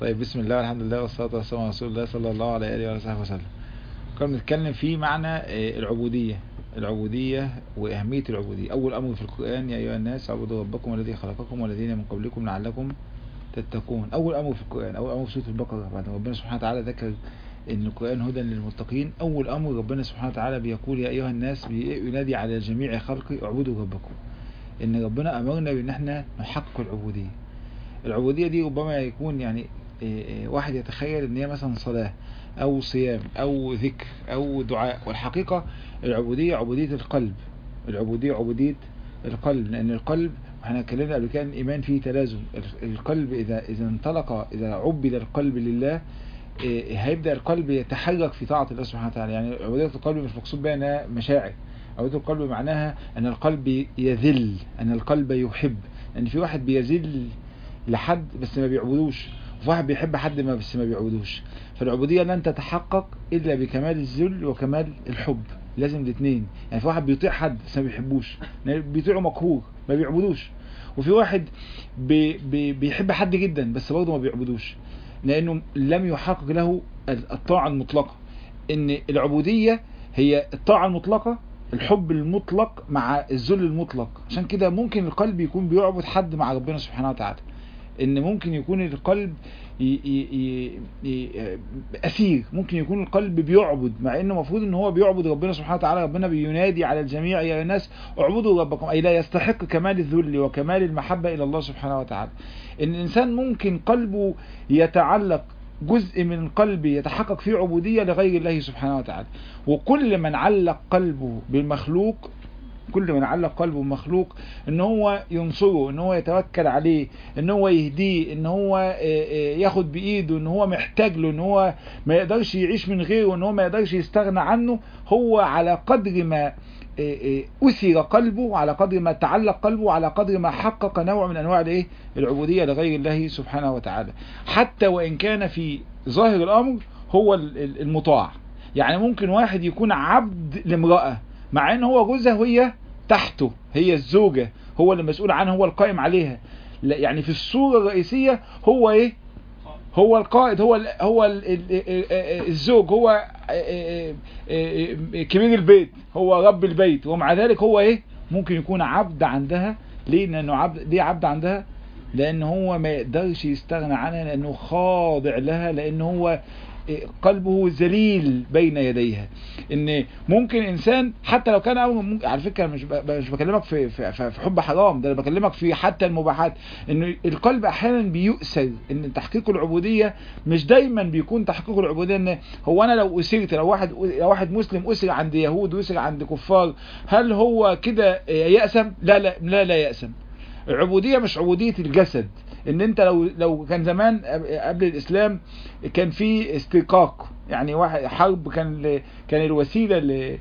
طيب بسم الله والحمد لله والصلاة والسلام على رسول الله صلى الله عليه وآله وصحبه وسلم كنا بنتكلم في معنى آه، العبودية العبودية وأهمية العبودية أول أمر في القرآن يا أيها الناس اعبدوا ربكم الذي خلقكم والذين من قبلكم لعلكم تتقون أول أمر في القرآن أول أمر في سورة البقرة بعد ما ربنا سبحانه وتعالى ذكر إن القرآن هدى للمتقين أول أمر ربنا سبحانه وتعالى بيقول يا أيها الناس بينادي على جميع خلقه اعبدوا ربكم إن ربنا أمرنا بإن احنا نحقق العبودية العبودية دي ربما يكون يعني إيه إيه واحد يتخيل ان هي مثلا صلاة او صيام او ذكر او دعاء والحقيقة العبودية عبودية القلب العبودية عبودية القلب لان القلب احنا اتكلمنا قبل كده الايمان فيه تلازم القلب اذا اذا انطلق اذا عبد القلب لله إيه هيبدا القلب يتحرك في طاعه الله سبحانه وتعالى يعني عبوديه القلب مش مقصود بها انها مشاعر عبوديه القلب معناها ان القلب يذل ان القلب يحب ان في واحد بيذل لحد بس ما بيعبدوش وفي واحد بيحب حد ما بس ما بيعبدوش فالعبودية لن تتحقق إلا بكمال الذل وكمال الحب لازم الاثنين يعني في واحد بيطيع حد بس ما بيحبوش بيطيعه مقهور ما بيعبدوش وفي واحد بي بي بيحب حد جدا بس برضه ما بيعبدوش لأنه لم يحقق له الطاعة المطلقة إن العبودية هي الطاعة المطلقة الحب المطلق مع الذل المطلق عشان كده ممكن القلب يكون بيعبد حد مع ربنا سبحانه وتعالى ان ممكن يكون القلب ي ي ي اسير ممكن يكون القلب بيعبد مع انه المفروض ان هو بيعبد ربنا سبحانه وتعالى ربنا بينادي على الجميع يا الناس اعبدوا ربكم اي لا يستحق كمال الذل وكمال المحبة الى الله سبحانه وتعالى ان الانسان ممكن قلبه يتعلق جزء من قلبه يتحقق فيه عبودية لغير الله سبحانه وتعالى وكل من علق قلبه بالمخلوق كل من علق قلبه بمخلوق ان هو ينصره ان هو يتوكل عليه ان هو يهديه ان هو ياخد بايده ان هو محتاج له ان هو ما يقدرش يعيش من غيره ان هو ما يقدرش يستغنى عنه هو على قدر ما أسر قلبه وعلى قدر ما تعلق قلبه وعلى قدر ما حقق نوع من أنواع الايه العبودية لغير الله سبحانه وتعالى حتى وإن كان في ظاهر الأمر هو المطاع يعني ممكن واحد يكون عبد لامرأة مع ان هو جوزها وهي تحته هي الزوجة هو اللي مسؤول عنها هو القائم عليها لا يعني في الصورة الرئيسية هو ايه هو القائد هو ال هو ال الزوج هو كبير البيت هو رب البيت ومع ذلك هو ايه ممكن يكون عبد عندها ليه لانه عبد ليه عبد عندها لان هو ما يقدرش يستغنى عنها لانه خاضع لها لان هو قلبه ذليل بين يديها ان ممكن انسان حتى لو كان ممكن على فكره مش مش بكلمك في في, في حب حرام ده انا بكلمك في حتى المباحات ان القلب احيانا بيؤسر ان تحقيق العبوديه مش دايما بيكون تحقيق العبوديه ان هو انا لو اسرت لو واحد لو واحد مسلم اسر عند يهود واسر عند كفار هل هو كده يأسم لا لا لا لا يأسم العبوديه مش عبوديه الجسد ان انت لو لو كان زمان قبل الاسلام كان في استيقاق يعني واحد حرب كان كان الوسيله اللي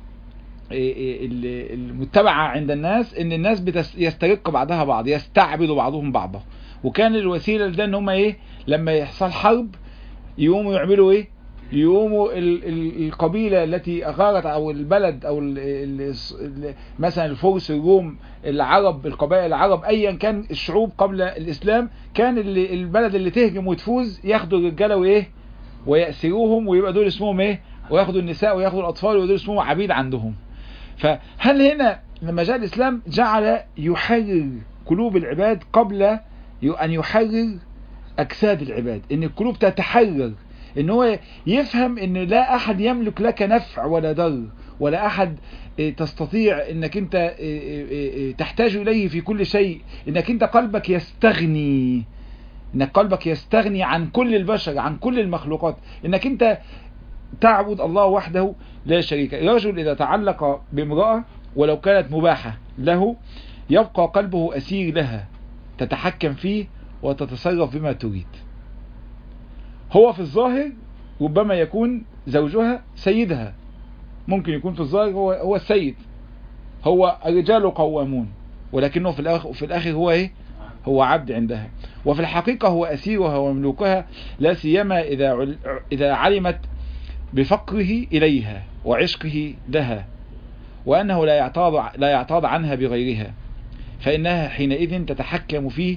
المتبعه عند الناس ان الناس يسترق بعضها بعض يستعبد بعضهم بعضا وكان الوسيله ده ان هم ايه لما يحصل حرب يقوموا يعملوا ايه يقوموا القبيلة التي أغارت أو البلد أو ال ال مثلا الفرس الروم العرب القبائل العرب أيا كان الشعوب قبل الإسلام كان اللي البلد اللي تهجم وتفوز ياخدوا الرجالة وإيه ويأسروهم ويبقى دول اسمهم إيه وياخدوا النساء وياخدوا الأطفال ويبقى دول اسمهم عبيد عندهم فهل هنا لما جاء الإسلام جعل يحرر قلوب العباد قبل أن يحرر أجساد العباد إن القلوب تتحرر ان هو يفهم ان لا احد يملك لك نفع ولا ضر ولا احد تستطيع انك انت تحتاج اليه في كل شيء انك انت قلبك يستغني انك قلبك يستغني عن كل البشر عن كل المخلوقات انك انت تعبد الله وحده لا شريك الرجل اذا تعلق بامرأة ولو كانت مباحة له يبقى قلبه اسير لها تتحكم فيه وتتصرف بما تريد هو في الظاهر ربما يكون زوجها سيدها ممكن يكون في الظاهر هو هو السيد هو الرجال قوامون ولكنه في الاخر في الاخر هو ايه هو عبد عندها وفي الحقيقة هو أسيرها ومملوكها لا سيما إذا إذا علمت بفقره إليها وعشقه لها وأنه لا يعتاض لا يعتاض عنها بغيرها فإنها حينئذ تتحكم فيه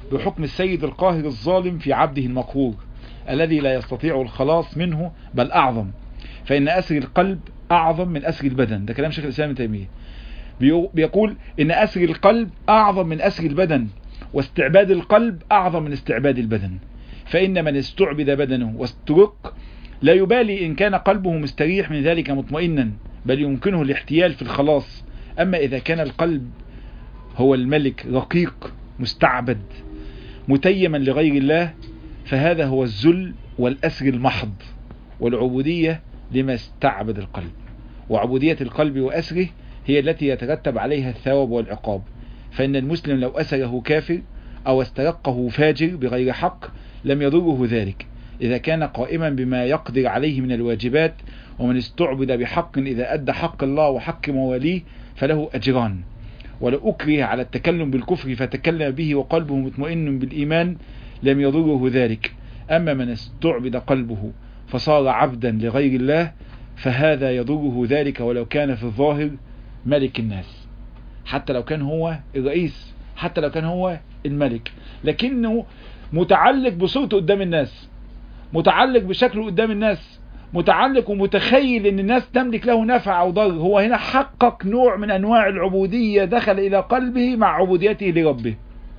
بحكم السيد القاهر الظالم في عبده المقهور الذي لا يستطيع الخلاص منه بل أعظم فإن أسر القلب أعظم من أسر البدن ده كلام شيخ الإسلام ابن تيمية بيقول إن أسر القلب أعظم من أسر البدن واستعباد القلب أعظم من استعباد البدن فإن من استعبد بدنه واسترق لا يبالي إن كان قلبه مستريح من ذلك مطمئنا بل يمكنه الاحتيال في الخلاص أما إذا كان القلب هو الملك رقيق مستعبد متيما لغير الله فهذا هو الذل والأسر المحض والعبودية لما استعبد القلب وعبودية القلب وأسره هي التي يترتب عليها الثواب والعقاب فإن المسلم لو أسره كافر أو استرقه فاجر بغير حق لم يضره ذلك إذا كان قائما بما يقدر عليه من الواجبات ومن استعبد بحق إذا أدى حق الله وحق مواليه فله أجران ولو أكره على التكلم بالكفر فتكلم به وقلبه مطمئن بالإيمان لم يضره ذلك أما من استعبد قلبه فصار عبدا لغير الله فهذا يضره ذلك ولو كان في الظاهر ملك الناس حتى لو كان هو الرئيس حتى لو كان هو الملك لكنه متعلق بصورته قدام الناس متعلق بشكله قدام الناس متعلق ومتخيل ان الناس تملك له نفع او ضر هو هنا حقق نوع من انواع العبودية دخل الى قلبه مع عبوديته لربه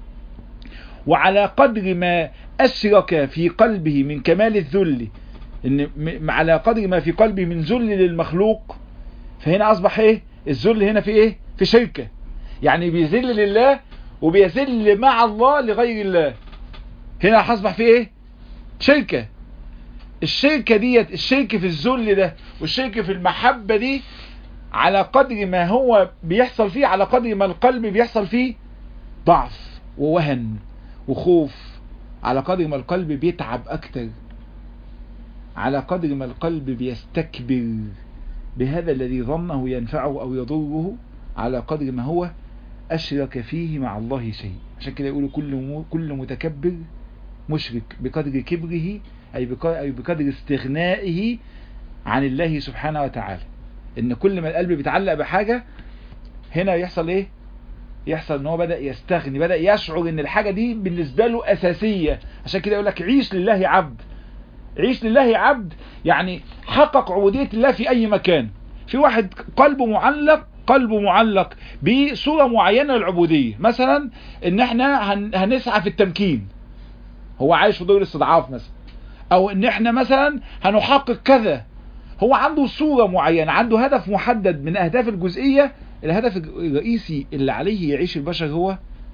وعلى قدر ما اشرك في قلبه من كمال الذل ان على قدر ما في قلبه من ذل للمخلوق فهنا اصبح ايه الذل هنا في ايه في شركة يعني بيذل لله وبيذل مع الله لغير الله هنا هصبح في ايه شركة الشركة ديت الشرك في الذل ده والشرك في المحبة دي على قدر ما هو بيحصل فيه على قدر ما القلب بيحصل فيه ضعف ووهن وخوف على قدر ما القلب بيتعب اكتر على قدر ما القلب بيستكبر بهذا الذي ظنه ينفعه او يضره على قدر ما هو اشرك فيه مع الله شيء عشان كده يقولوا كل كل متكبر مشرك بقدر كبره أي بقدر استغنائه عن الله سبحانه وتعالى ان كل ما القلب بيتعلق بحاجة هنا يحصل ايه يحصل ان هو بدأ يستغني بدأ يشعر ان الحاجة دي بالنسبة له اساسية عشان كده يقول لك عيش لله عبد عيش لله عبد يعني حقق عبودية الله في اي مكان في واحد قلبه معلق قلبه معلق بصورة معينة للعبودية مثلا ان احنا هنسعى في التمكين هو عايش في دور الاستضعاف مثلا او ان احنا مثلا هنحقق كذا هو عنده صورة معينة عنده هدف محدد من اهداف الجزئية الهدف الرئيسي اللي عليه يعيش البشر هو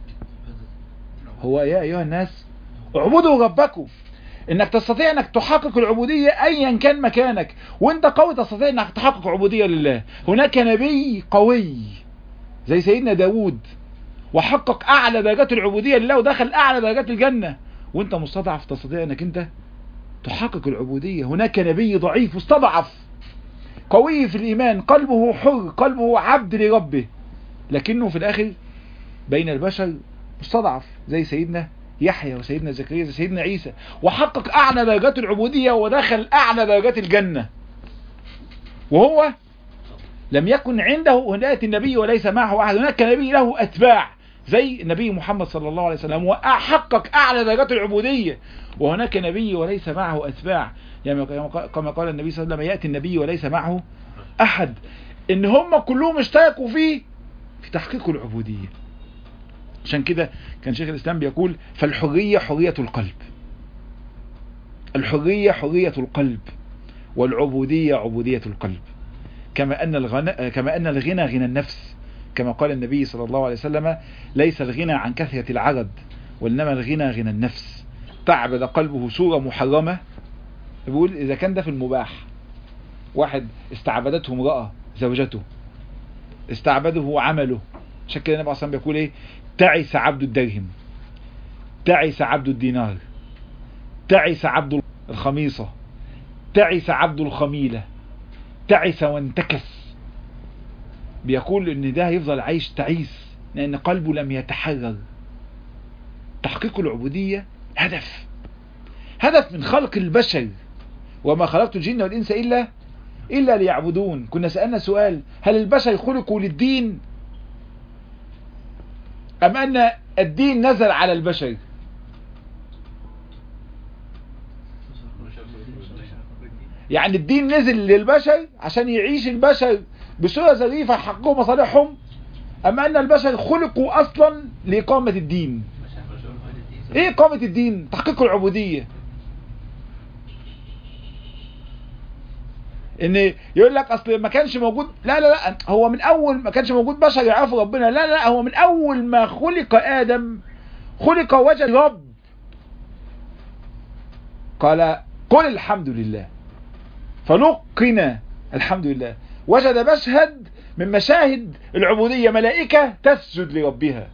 هو يا ايها الناس اعبدوا ربكم انك تستطيع انك تحقق العبودية ايا كان مكانك وانت قوي تستطيع انك تحقق عبودية لله هناك نبي قوي زي سيدنا داود وحقق اعلى درجات العبودية لله ودخل اعلى درجات الجنة وانت مستضعف تستطيع انك انت تحقق العبودية هناك نبي ضعيف مستضعف قوي في الايمان قلبه حر قلبه عبد لربه لكنه في الاخر بين البشر مستضعف زي سيدنا يحيى وسيدنا زكريا وسيدنا عيسى وحقق اعلى درجات العبودية ودخل اعلى درجات الجنة وهو لم يكن عنده هناك النبي وليس معه احد هناك نبي له اتباع زي النبي محمد صلى الله عليه وسلم وحقق اعلى درجات العبودية وهناك نبي وليس معه اتباع يعني كما قال النبي صلى الله عليه وسلم يأتي النبي وليس معه احد ان هم كلهم اشتركوا فيه في تحقيق العبودية عشان كده كان شيخ الاسلام بيقول فالحرية حرية القلب الحرية حرية القلب والعبودية عبودية القلب كما ان الغنى كما ان الغنى غنى النفس كما قال النبي صلى الله عليه وسلم ليس الغنى عن كثرة العدد وإنما الغنى غنى النفس تعبد قلبه صورة محرمة بيقول إذا كان ده في المباح واحد استعبدته امرأة زوجته استعبده عمله عشان كده النبي صلى بيقول ايه تعس عبد الدرهم تعس عبد الدينار تعس عبد الخميصة تعس عبد الخميلة تعس وانتكس بيقول ان ده هيفضل عايش تعيس لان قلبه لم يتحرر تحقيق العبودية هدف هدف من خلق البشر وما خلقت الجن والإنس إلا إلا ليعبدون كنا سألنا سؤال هل البشر خلقوا للدين أم أن الدين نزل على البشر يعني الدين نزل للبشر عشان يعيش البشر بصورة ظريفة يحققوا مصالحهم أما أن البشر خلقوا أصلا لإقامة الدين إيه إقامة الدين؟ تحقيق العبودية ان يقول لك اصل ما كانش موجود لا لا لا هو من اول ما كانش موجود بشر يعرفوا ربنا لا لا هو من اول ما خلق ادم خلق وجد رب قال قل الحمد لله فلقنا الحمد لله وجد مشهد من مشاهد العبودية ملائكة تسجد لربها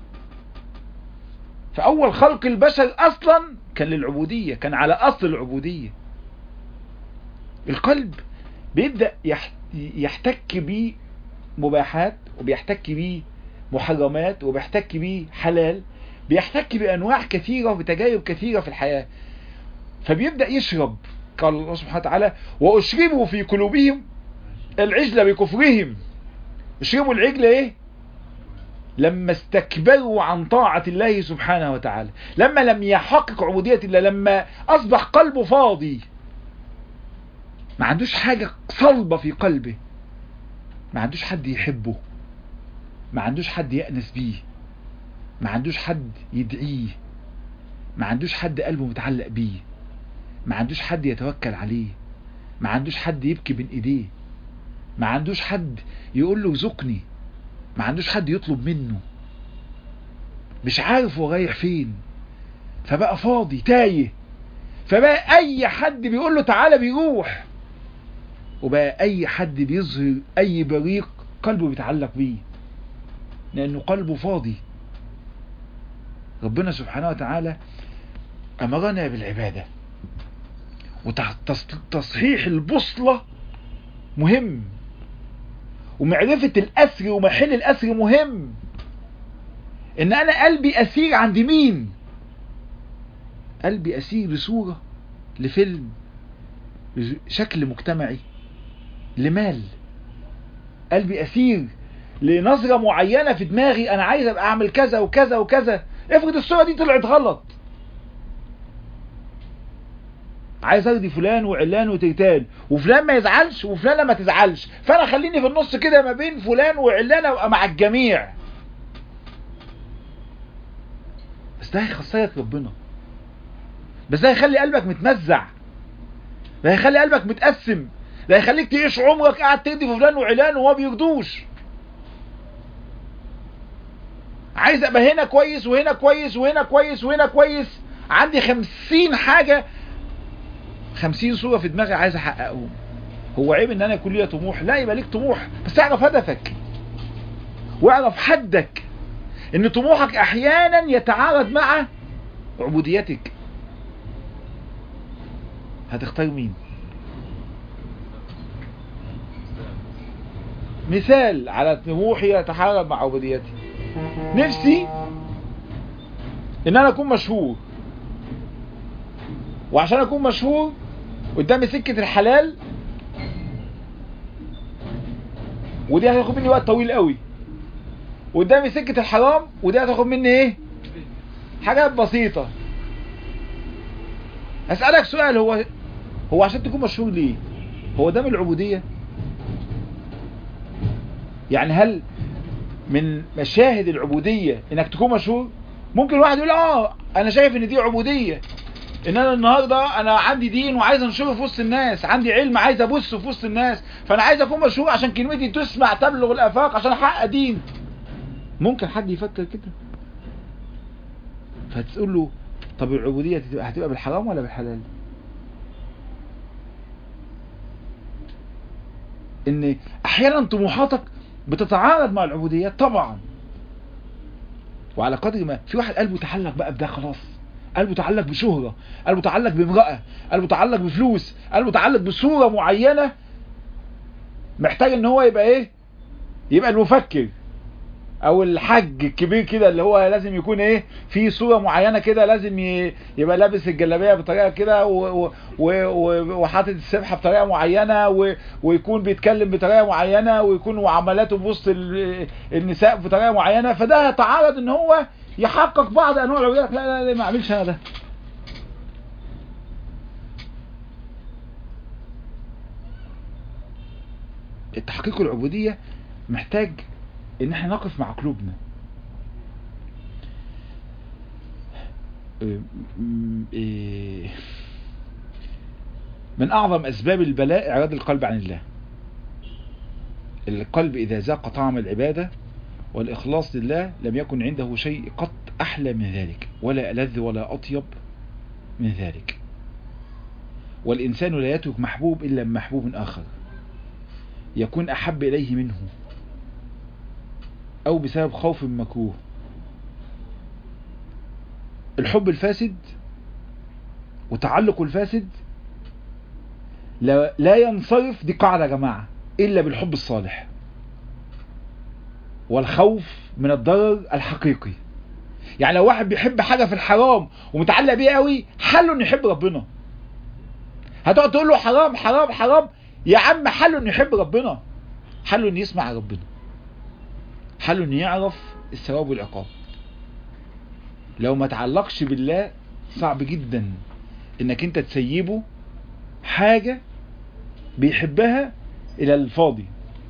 فأول خلق البشر أصلا كان للعبودية كان على أصل العبودية القلب بيبدأ يحتك بيه مباحات وبيحتك بيه محرمات وبيحتك بيه حلال بيحتك بأنواع كثيرة وبتجارب كثيرة في الحياة فبيبدأ يشرب قال الله سبحانه وتعالى وأشربوا في قلوبهم العجل بكفرهم اشربوا العجل ايه لما استكبروا عن طاعة الله سبحانه وتعالى لما لم يحقق عبودية الله لما أصبح قلبه فاضي ما عندوش حاجة صلبة في قلبه ما عندوش حد يحبه ما عندوش حد يأنس بيه ما عندوش حد يدعيه ما عندوش حد قلبه متعلق بيه ما عندوش حد يتوكل عليه ما عندوش حد يبكي بين ايديه ما عندوش حد يقول له ذقني ما عندوش حد يطلب منه مش عارف هو رايح فين فبقى فاضي تايه فبقى اي حد بيقول له تعالى بيروح وبقى اي حد بيظهر اي بريق قلبه بيتعلق بيه لانه قلبه فاضي ربنا سبحانه وتعالى امرنا بالعبادة وتصحيح البوصلة مهم ومعرفة الأسر ومحل الأسر مهم إن أنا قلبي أسير عند مين قلبي أسير لصورة لفيلم لشكل مجتمعي لمال قلبي أسير لنظرة معينة في دماغي أنا عايز أبقى أعمل كذا وكذا وكذا افرض الصورة دي طلعت غلط عايز ارضي فلان وعلان وتيتان وفلان ما يزعلش وفلان ما تزعلش فانا خليني في النص كده ما بين فلان وعلان ابقى مع الجميع بس ده هيخسرك ربنا بس ده هيخلي قلبك متمزع ده هيخلي قلبك متقسم ده هيخليك تعيش عمرك قاعد ترضي في فلان وعلان وما بيرضوش عايز ابقى هنا كويس وهنا كويس وهنا كويس وهنا كويس عندي خمسين حاجة خمسين صورة في دماغي عايز احققهم هو عيب ان انا يكون ليا طموح لا يبقى ليك طموح بس اعرف هدفك واعرف حدك ان طموحك احيانا يتعارض مع عبوديتك هتختار مين مثال على طموحي يتحارب مع عبوديتي نفسي ان انا اكون مشهور وعشان اكون مشهور قدامي سكة الحلال ودي هتاخد مني وقت طويل قوي قدامي سكة الحرام ودي هتاخد مني ايه حاجات بسيطة اسألك سؤال هو هو عشان تكون مشهور ليه هو ده من العبودية يعني هل من مشاهد العبودية انك تكون مشهور ممكن واحد يقول اه انا شايف ان دي عبودية ان انا النهاردة انا عندي دين وعايز انشره في وسط الناس عندي علم عايز ابثه في وسط الناس فانا عايز اكون مشهور عشان كلمتي تسمع تبلغ الافاق عشان احقق دين ممكن حد يفكر كده فتقول له طب العبودية هتبقى بالحرام ولا بالحلال ان احيانا طموحاتك بتتعارض مع العبوديات طبعا وعلى قدر ما في واحد قلبه تعلق بقى بده خلاص قلبه تعلق بشهرة قلبه تعلق بامرأة قلبه تعلق بفلوس قلبه تعلق بصورة معينة محتاج ان هو يبقى ايه يبقى المفكر او الحج الكبير كده اللي هو لازم يكون ايه في صورة معينة كده لازم يبقى لابس الجلابية بطريقة كده وحاطط السبحة بطريقة معينة ويكون بيتكلم بطريقة معينة ويكون معاملاته بوسط النساء بطريقة معينة فده هيتعارض ان هو يحقق بعض انواع العبودية لا لا لا ما اعملش انا ده تحقيق العبودية محتاج ان احنا نقف مع قلوبنا من اعظم اسباب البلاء اعراض القلب عن الله القلب اذا ذاق طعم العبادة والاخلاص لله لم يكن عنده شيء قط احلى من ذلك ولا ألذ ولا اطيب من ذلك والإنسان لا يترك محبوب إلا من محبوب آخر يكون أحب إليه منه أو بسبب خوف مكروه الحب الفاسد وتعلق الفاسد لا, لا ينصرف دي قاعدة يا جماعة إلا بالحب الصالح والخوف من الضرر الحقيقي يعني لو واحد بيحب حاجة في الحرام ومتعلق بيه قوي حله انه يحب ربنا هتقعد تقول له حرام حرام حرام يا عم حله انه يحب ربنا حله انه يسمع ربنا حله انه يعرف الثواب والعقاب لو ما تعلقش بالله صعب جدا انك انت تسيبه حاجة بيحبها الى الفاضي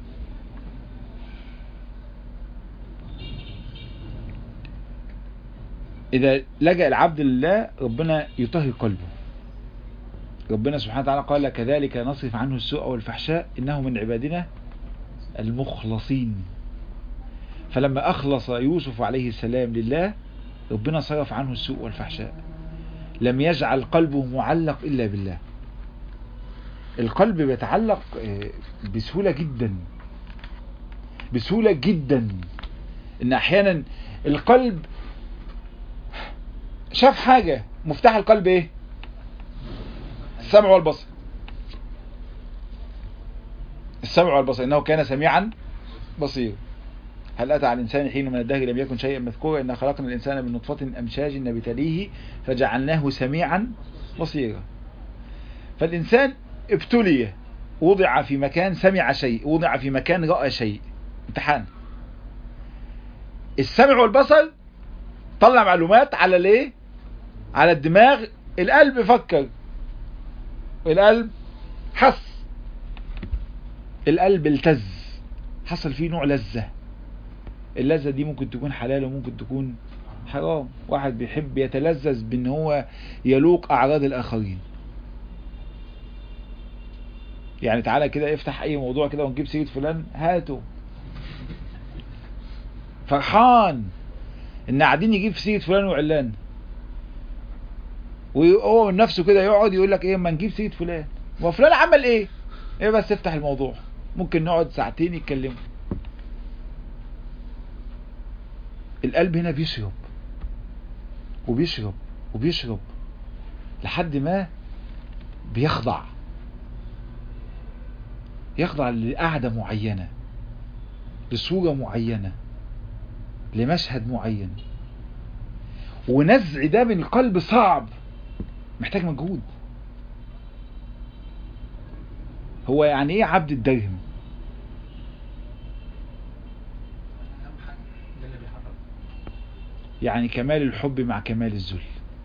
اذا لجأ العبد لله ربنا يطهر قلبه ربنا سبحانه وتعالى قال كذلك نصرف عنه السوء والفحشاء إنه من عبادنا المخلصين فلما أخلص يوسف عليه السلام لله ربنا صرف عنه السوء والفحشاء لم يجعل قلبه معلق إلا بالله القلب بيتعلق بسهولة جدا بسهولة جدا ان احيانا القلب شاف حاجة مفتاح القلب ايه السمع والبصر السمع والبصر انه كان سميعا بصير هل أتى على الإنسان حين من الدهر لم يكن شيئا مذكورا إن خلقنا الإنسان من نطفة أمشاج نبتليه فجعلناه سميعا بصيرا فالإنسان ابتلي وضع في مكان سمع شيء وضع في مكان رأى شيء امتحان السمع والبصر طلع معلومات على الايه على الدماغ القلب فكر القلب حس القلب التز حصل فيه نوع لذة اللذة دي ممكن تكون حلال وممكن تكون حرام واحد بيحب يتلذذ بان هو يلوق اعراض الاخرين يعني تعالى كده افتح اي موضوع كده ونجيب سيرة فلان هاته فرحان ان قاعدين يجيب في سيرة فلان وعلان وهو من نفسه كده يقعد يقول لك ايه اما نجيب سيرة فلان هو فلان عمل ايه ايه بس افتح الموضوع ممكن نقعد ساعتين يتكلموا القلب هنا بيشرب وبيشرب وبيشرب لحد ما بيخضع يخضع لقعدة معينة لصورة معينة لمشهد معين ونزع ده من القلب صعب محتاج مجهود هو يعني ايه عبد الدرهم يعني كمال الحب مع كمال الذل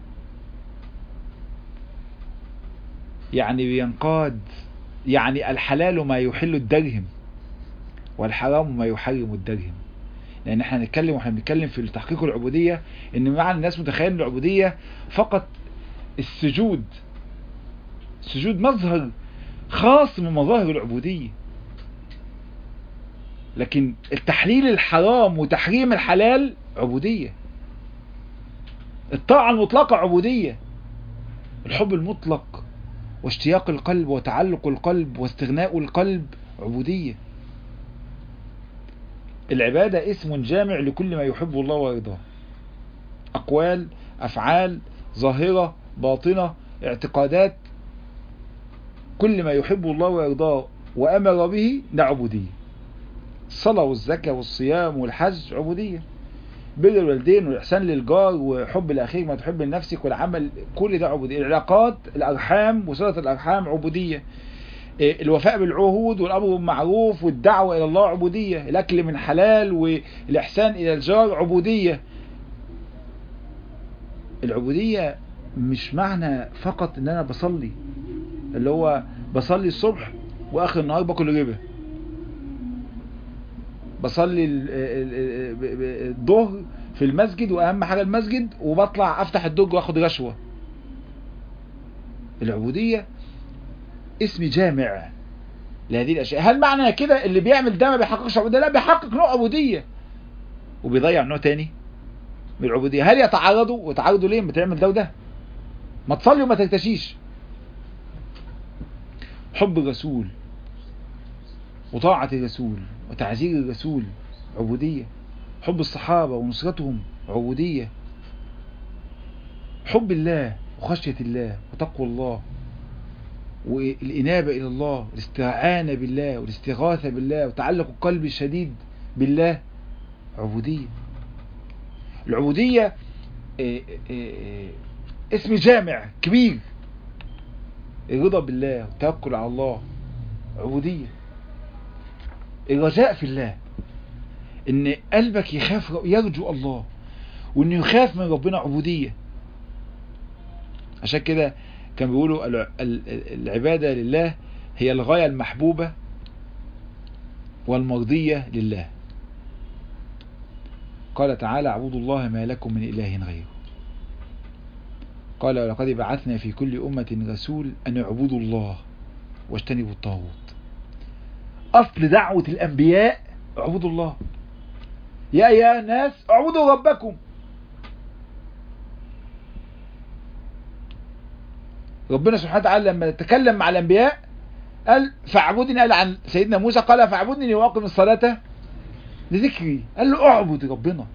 يعني بينقاد يعني الحلال ما يحل الدرهم والحرام ما يحرم الدرهم لان احنا هنتكلم واحنا بنتكلم في تحقيق العبودية ان معنى الناس متخيل العبودية فقط السجود السجود مظهر خاص من مظاهر العبودية لكن التحليل الحرام وتحريم الحلال عبودية الطاعة المطلقة عبودية الحب المطلق واشتياق القلب وتعلق القلب واستغناء القلب عبودية العبادة اسم جامع لكل ما يحب الله ويرضاه أقوال أفعال ظاهرة باطنة اعتقادات كل ما يحب الله ويرضاه وأمر به ده عبودية الصلاة والزكاة والصيام والحج عبودية بر الوالدين والإحسان للجار وحب الأخير ما تحب لنفسك والعمل كل ده عبودية العلاقات الأرحام وصلة الأرحام عبودية الوفاء بالعهود والأمر بالمعروف والدعوة إلى الله عبودية الأكل من حلال والإحسان إلى الجار عبودية العبودية مش معنى فقط ان انا بصلي اللي هو بصلي الصبح واخر النهار باكل ربا بصلي ال- ال- ال- ب- ب- الظهر في المسجد واهم حاجة المسجد وبطلع افتح الدرج واخد رشوة العبودية اسم جامع لهذه الاشياء هل معنى كده اللي بيعمل ده ما بيحققش عبودية لا بيحقق نوع عبودية وبيضيع نوع تاني من العبودية هل يتعارضوا وتعارضوا ليه ما بتعمل ده وده ما تصلي وما ترتشيش حب الرسول وطاعة الرسول وتعزير الرسول عبودية حب الصحابة ونصرتهم عبودية حب الله وخشية الله وتقوى الله والإنابة إلى الله والاستعانة بالله والاستغاثة بالله وتعلق القلب الشديد بالله عبودية العبودية آه، آه، آه، اسم جامع كبير الرضا بالله والتوكل على الله عبودية الرجاء في الله ان قلبك يخاف يرجو الله وانه يخاف من ربنا عبودية عشان كده كان بيقولوا الع- ال- ال- العبادة لله هي الغاية المحبوبة والمرضية لله قال تعالى اعبدوا الله ما لكم من إله غيره قال ولقد بعثنا في كل أمة رسول أن اعبدوا الله واجتنبوا الطاغوت أصل دعوة الأنبياء اعبدوا الله يا أيها الناس اعبدوا ربكم ربنا سبحانه وتعالى لما تكلم مع الأنبياء قال فاعبدني قال عن سيدنا موسى قال فاعبدني واقم الصلاة لذكري قال له اعبد ربنا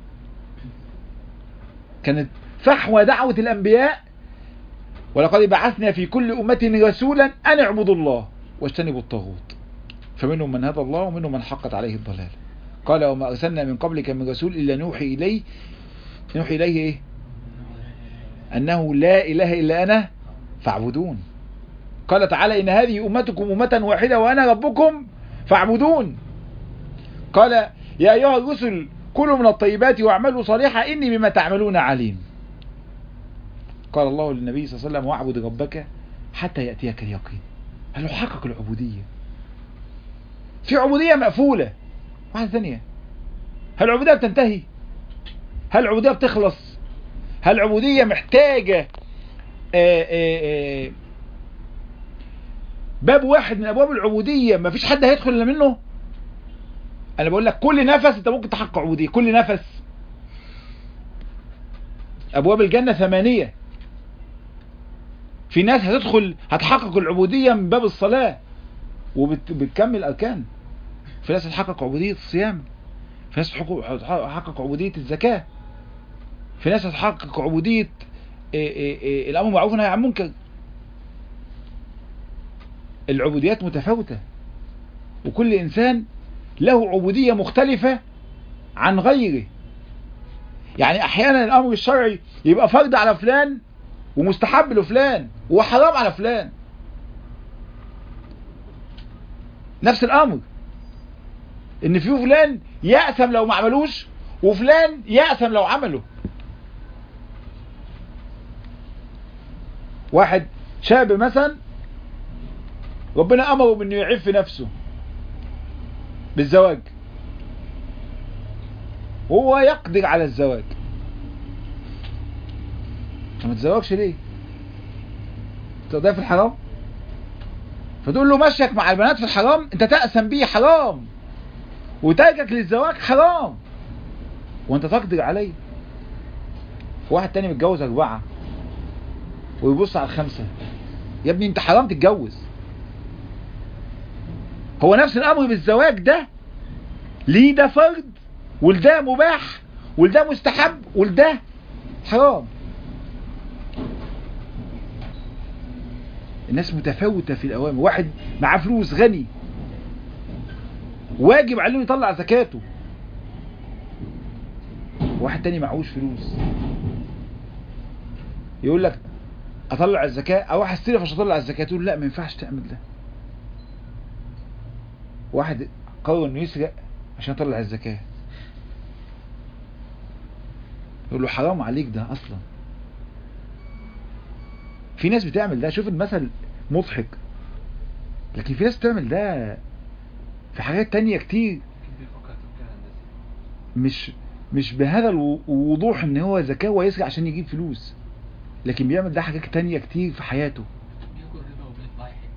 كانت فحوى دعوة الأنبياء ولقد بعثنا في كل أمة رسولا أن اعبدوا الله واجتنبوا الطاغوت فمنهم من هدى الله ومنهم من حقت عليه الضلال قال وما أرسلنا من قبلك من رسول إلا نوحي إليه نوحي إليه إيه أنه لا إله إلا أنا فاعبدون قال تعالى إن هذه أمتكم أمة واحدة وأنا ربكم فاعبدون قال يا أيها الرسل كلوا من الطيبات واعملوا صالحا إني بما تعملون عليم قال الله للنبي صلى الله عليه وسلم واعبد ربك حتى يأتيك اليقين هل يحقق العبودية في عبودية مقفولة واحدة ثانية هل العبودية بتنتهي هل العبودية بتخلص هل العبودية محتاجة آآ آآ باب واحد من ابواب العبودية ما فيش حد هيدخل الا منه انا بقول لك كل نفس انت ممكن تحقق عبودية كل نفس ابواب الجنة ثمانية في ناس هتدخل هتحقق العبودية من باب الصلاة وبتكمل اركان في ناس هتحقق عبودية الصيام في ناس هتحقق عبودية الزكاة في ناس هتحقق عبودية إيه إيه إيه الامر معروف والنهي عن منكر العبوديات متفاوتة وكل انسان له عبودية مختلفة عن غيره يعني احيانا الامر الشرعي يبقى فرض على فلان ومستحب لفلان وحرام على فلان نفس الامر ان في فلان يأثم لو ما عملوش وفلان يأثم لو عمله واحد شاب مثلا ربنا امره بانه يعف نفسه بالزواج وهو يقدر على الزواج ما تزوجش ليه تقضيها في الحرام فتقول له مشيك مع البنات في الحرام انت تأسم بيه حرام وتركك للزواج حرام وانت تقدر عليه واحد تاني متجوز اربعة ويبص على الخمسة يا ابني انت حرام تتجوز هو نفس الامر بالزواج ده ليه ده فرض والده مباح والده مستحب والده حرام الناس متفاوتة في الأوامر واحد معاه فلوس غني واجب عليه يطلع زكاته واحد تاني معهوش فلوس يقول لك اطلع الزكاة او هستلف عشان اطلع الزكاة تقول لا ما ينفعش تعمل ده واحد قرر انه يسرق عشان يطلع الزكاة يقول له حرام عليك ده اصلا في ناس بتعمل ده شوف المثل مضحك لكن في ناس بتعمل ده في حاجات تانية كتير مش مش بهذا الوضوح ان هو ذكاء ويسرق عشان يجيب فلوس لكن بيعمل ده حاجات تانية كتير في حياته بياكل ربا وبيطلع يحج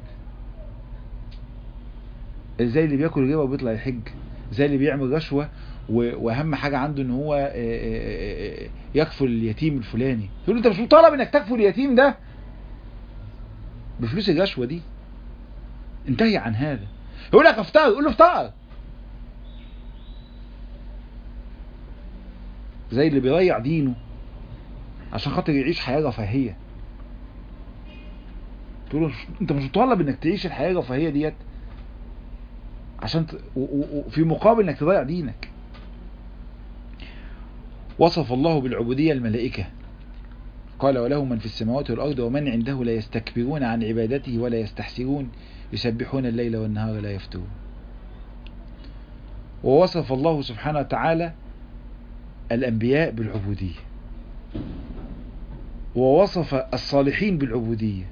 زي اللي بياكل ربا وبيطلع يحج زي اللي بيعمل رشوة و- واهم حاجة عنده ان هو آه، آه، آه، يكفل اليتيم الفلاني يقول له انت مش مطالب انك تكفل اليتيم ده بفلوس الرشوة دي انتهي عن هذا يقول لك افطر قول له افطر زي اللي بيضيع دينه عشان خاطر يعيش حياة رفاهية تقول له مش- انت مش مطالب انك تعيش الحياة الرفاهية ديت عشان ت... و... و... وفي مقابل انك تضيع دينك وصف الله بالعبودية الملائكة قال وله من في السماوات والأرض ومن عنده لا يستكبرون عن عبادته ولا يستحسرون يسبحون الليل والنهار لا يفترون ووصف الله سبحانه وتعالى الأنبياء بالعبودية ووصف الصالحين بالعبودية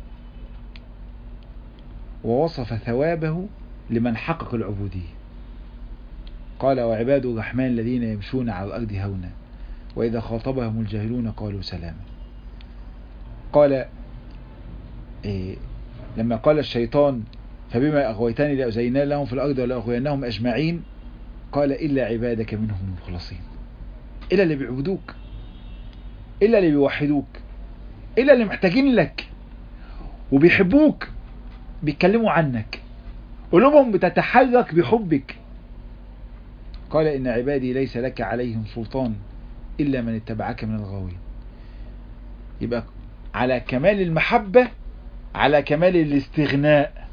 ووصف ثوابه لمن حقق العبودية قال وعباد الرحمن الذين يمشون على الأرض هونا وإذا خاطبهم الجاهلون قالوا سلاما قال إيه لما قال الشيطان فبما أغويتني لأزينن لهم في الأرض ولأغوينهم أجمعين قال إلا عبادك منهم المخلصين إلا اللي بيعبدوك إلا اللي بيوحدوك إلا اللي محتاجين لك وبيحبوك بيتكلموا عنك قلوبهم بتتحرك بحبك قال إن عبادي ليس لك عليهم سلطان إلا من اتبعك من الغاوين يبقى على كمال المحبة على كمال الاستغناء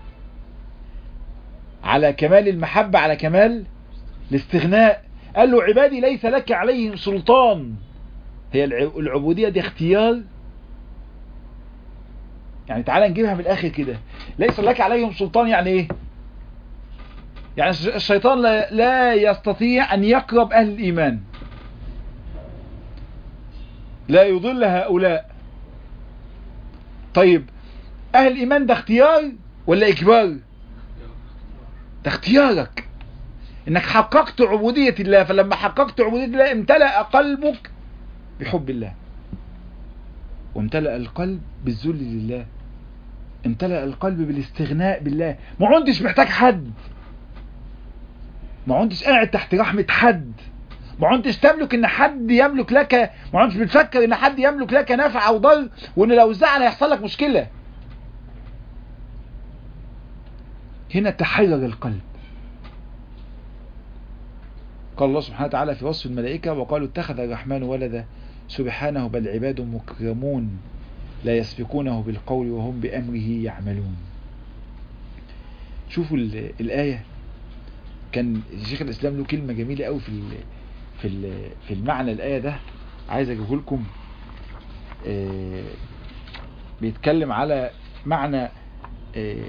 على كمال المحبة على كمال الاستغناء قال له عبادي ليس لك عليهم سلطان هي الع- العبودية دي اختيار يعني تعالى نجيبها من الاخر كده ليس لك عليهم سلطان يعني ايه يعني الش- الشيطان لا, لا يستطيع ان يقرب اهل الايمان لا يضل هؤلاء طيب اهل الايمان ده اختيار ولا اجبار ده اختيارك انك حققت عبودية الله فلما حققت عبودية الله امتلأ قلبك بحب الله وامتلأ القلب بالذل لله امتلأ القلب بالاستغناء بالله ما عندش محتاج حد ما عندش قاعد تحت رحمة حد ما عندش تملك ان حد يملك لك ما عندش بتفكر ان حد يملك لك نفع او ضر وان لو زعل هيحصل لك مشكلة هنا تحرر القلب قال الله سبحانه وتعالى في وصف الملائكة وقالوا اتخذ الرحمن ولدا سبحانه بل عباد مكرمون لا يسبقونه بالقول وهم بأمره يعملون شوفوا ال- الآية كان شيخ الإسلام له كلمة جميلة قوي في ال في ال في المعنى الآية ده عايز أجيبه لكم آه، بيتكلم على معنى آه،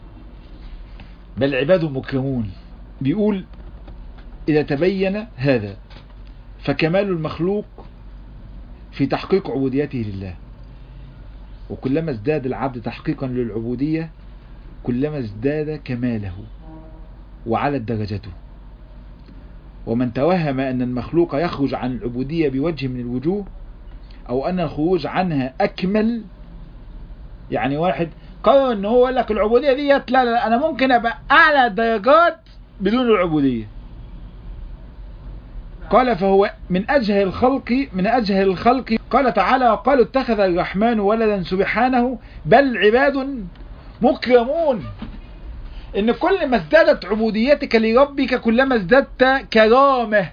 بل عباد مكرمون بيقول إذا تبين هذا فكمال المخلوق في تحقيق عبوديته لله وكلما ازداد العبد تحقيقا للعبودية كلما ازداد كماله وعلت درجته ومن توهم أن المخلوق يخرج عن العبودية بوجه من الوجوه أو أن الخروج عنها أكمل يعني واحد قرر أنه هو يقول لك العبودية ديت لا لا أنا ممكن أبقى أعلى درجات بدون العبودية قال فهو من أجهل الخلق من أجهل الخلق قال تعالى وقالوا اتخذ الرحمن ولدا سبحانه بل عباد مكرمون إن كل ما ازدادت عبوديتك لربك كلما ازددت كرامة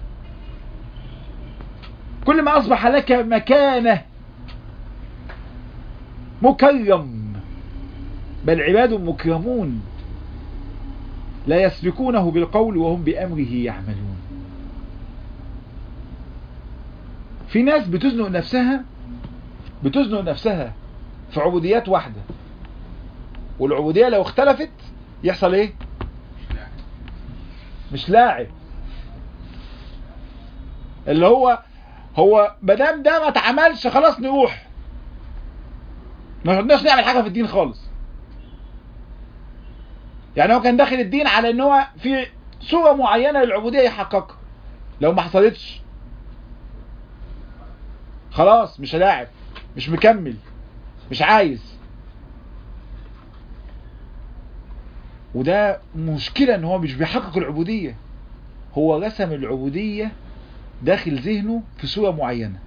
كل ما أصبح لك مكانة مكرم بل عباد مكرمون لا يسبقونه بالقول وهم بأمره يعملون في ناس بتزنق نفسها بتزنق نفسها في عبوديات واحدة والعبودية لو اختلفت يحصل ايه مش لاعب اللي هو هو مادام ده ما اتعملش خلاص نروح ما قدرناش نعمل حاجة في الدين خالص يعني هو كان داخل الدين على ان هو في صورة معينة للعبودية يحققها لو ما حصلتش خلاص مش هلاعب مش مكمل مش عايز وده مشكلة ان هو مش بيحقق العبودية هو رسم العبودية داخل ذهنه في صورة معينة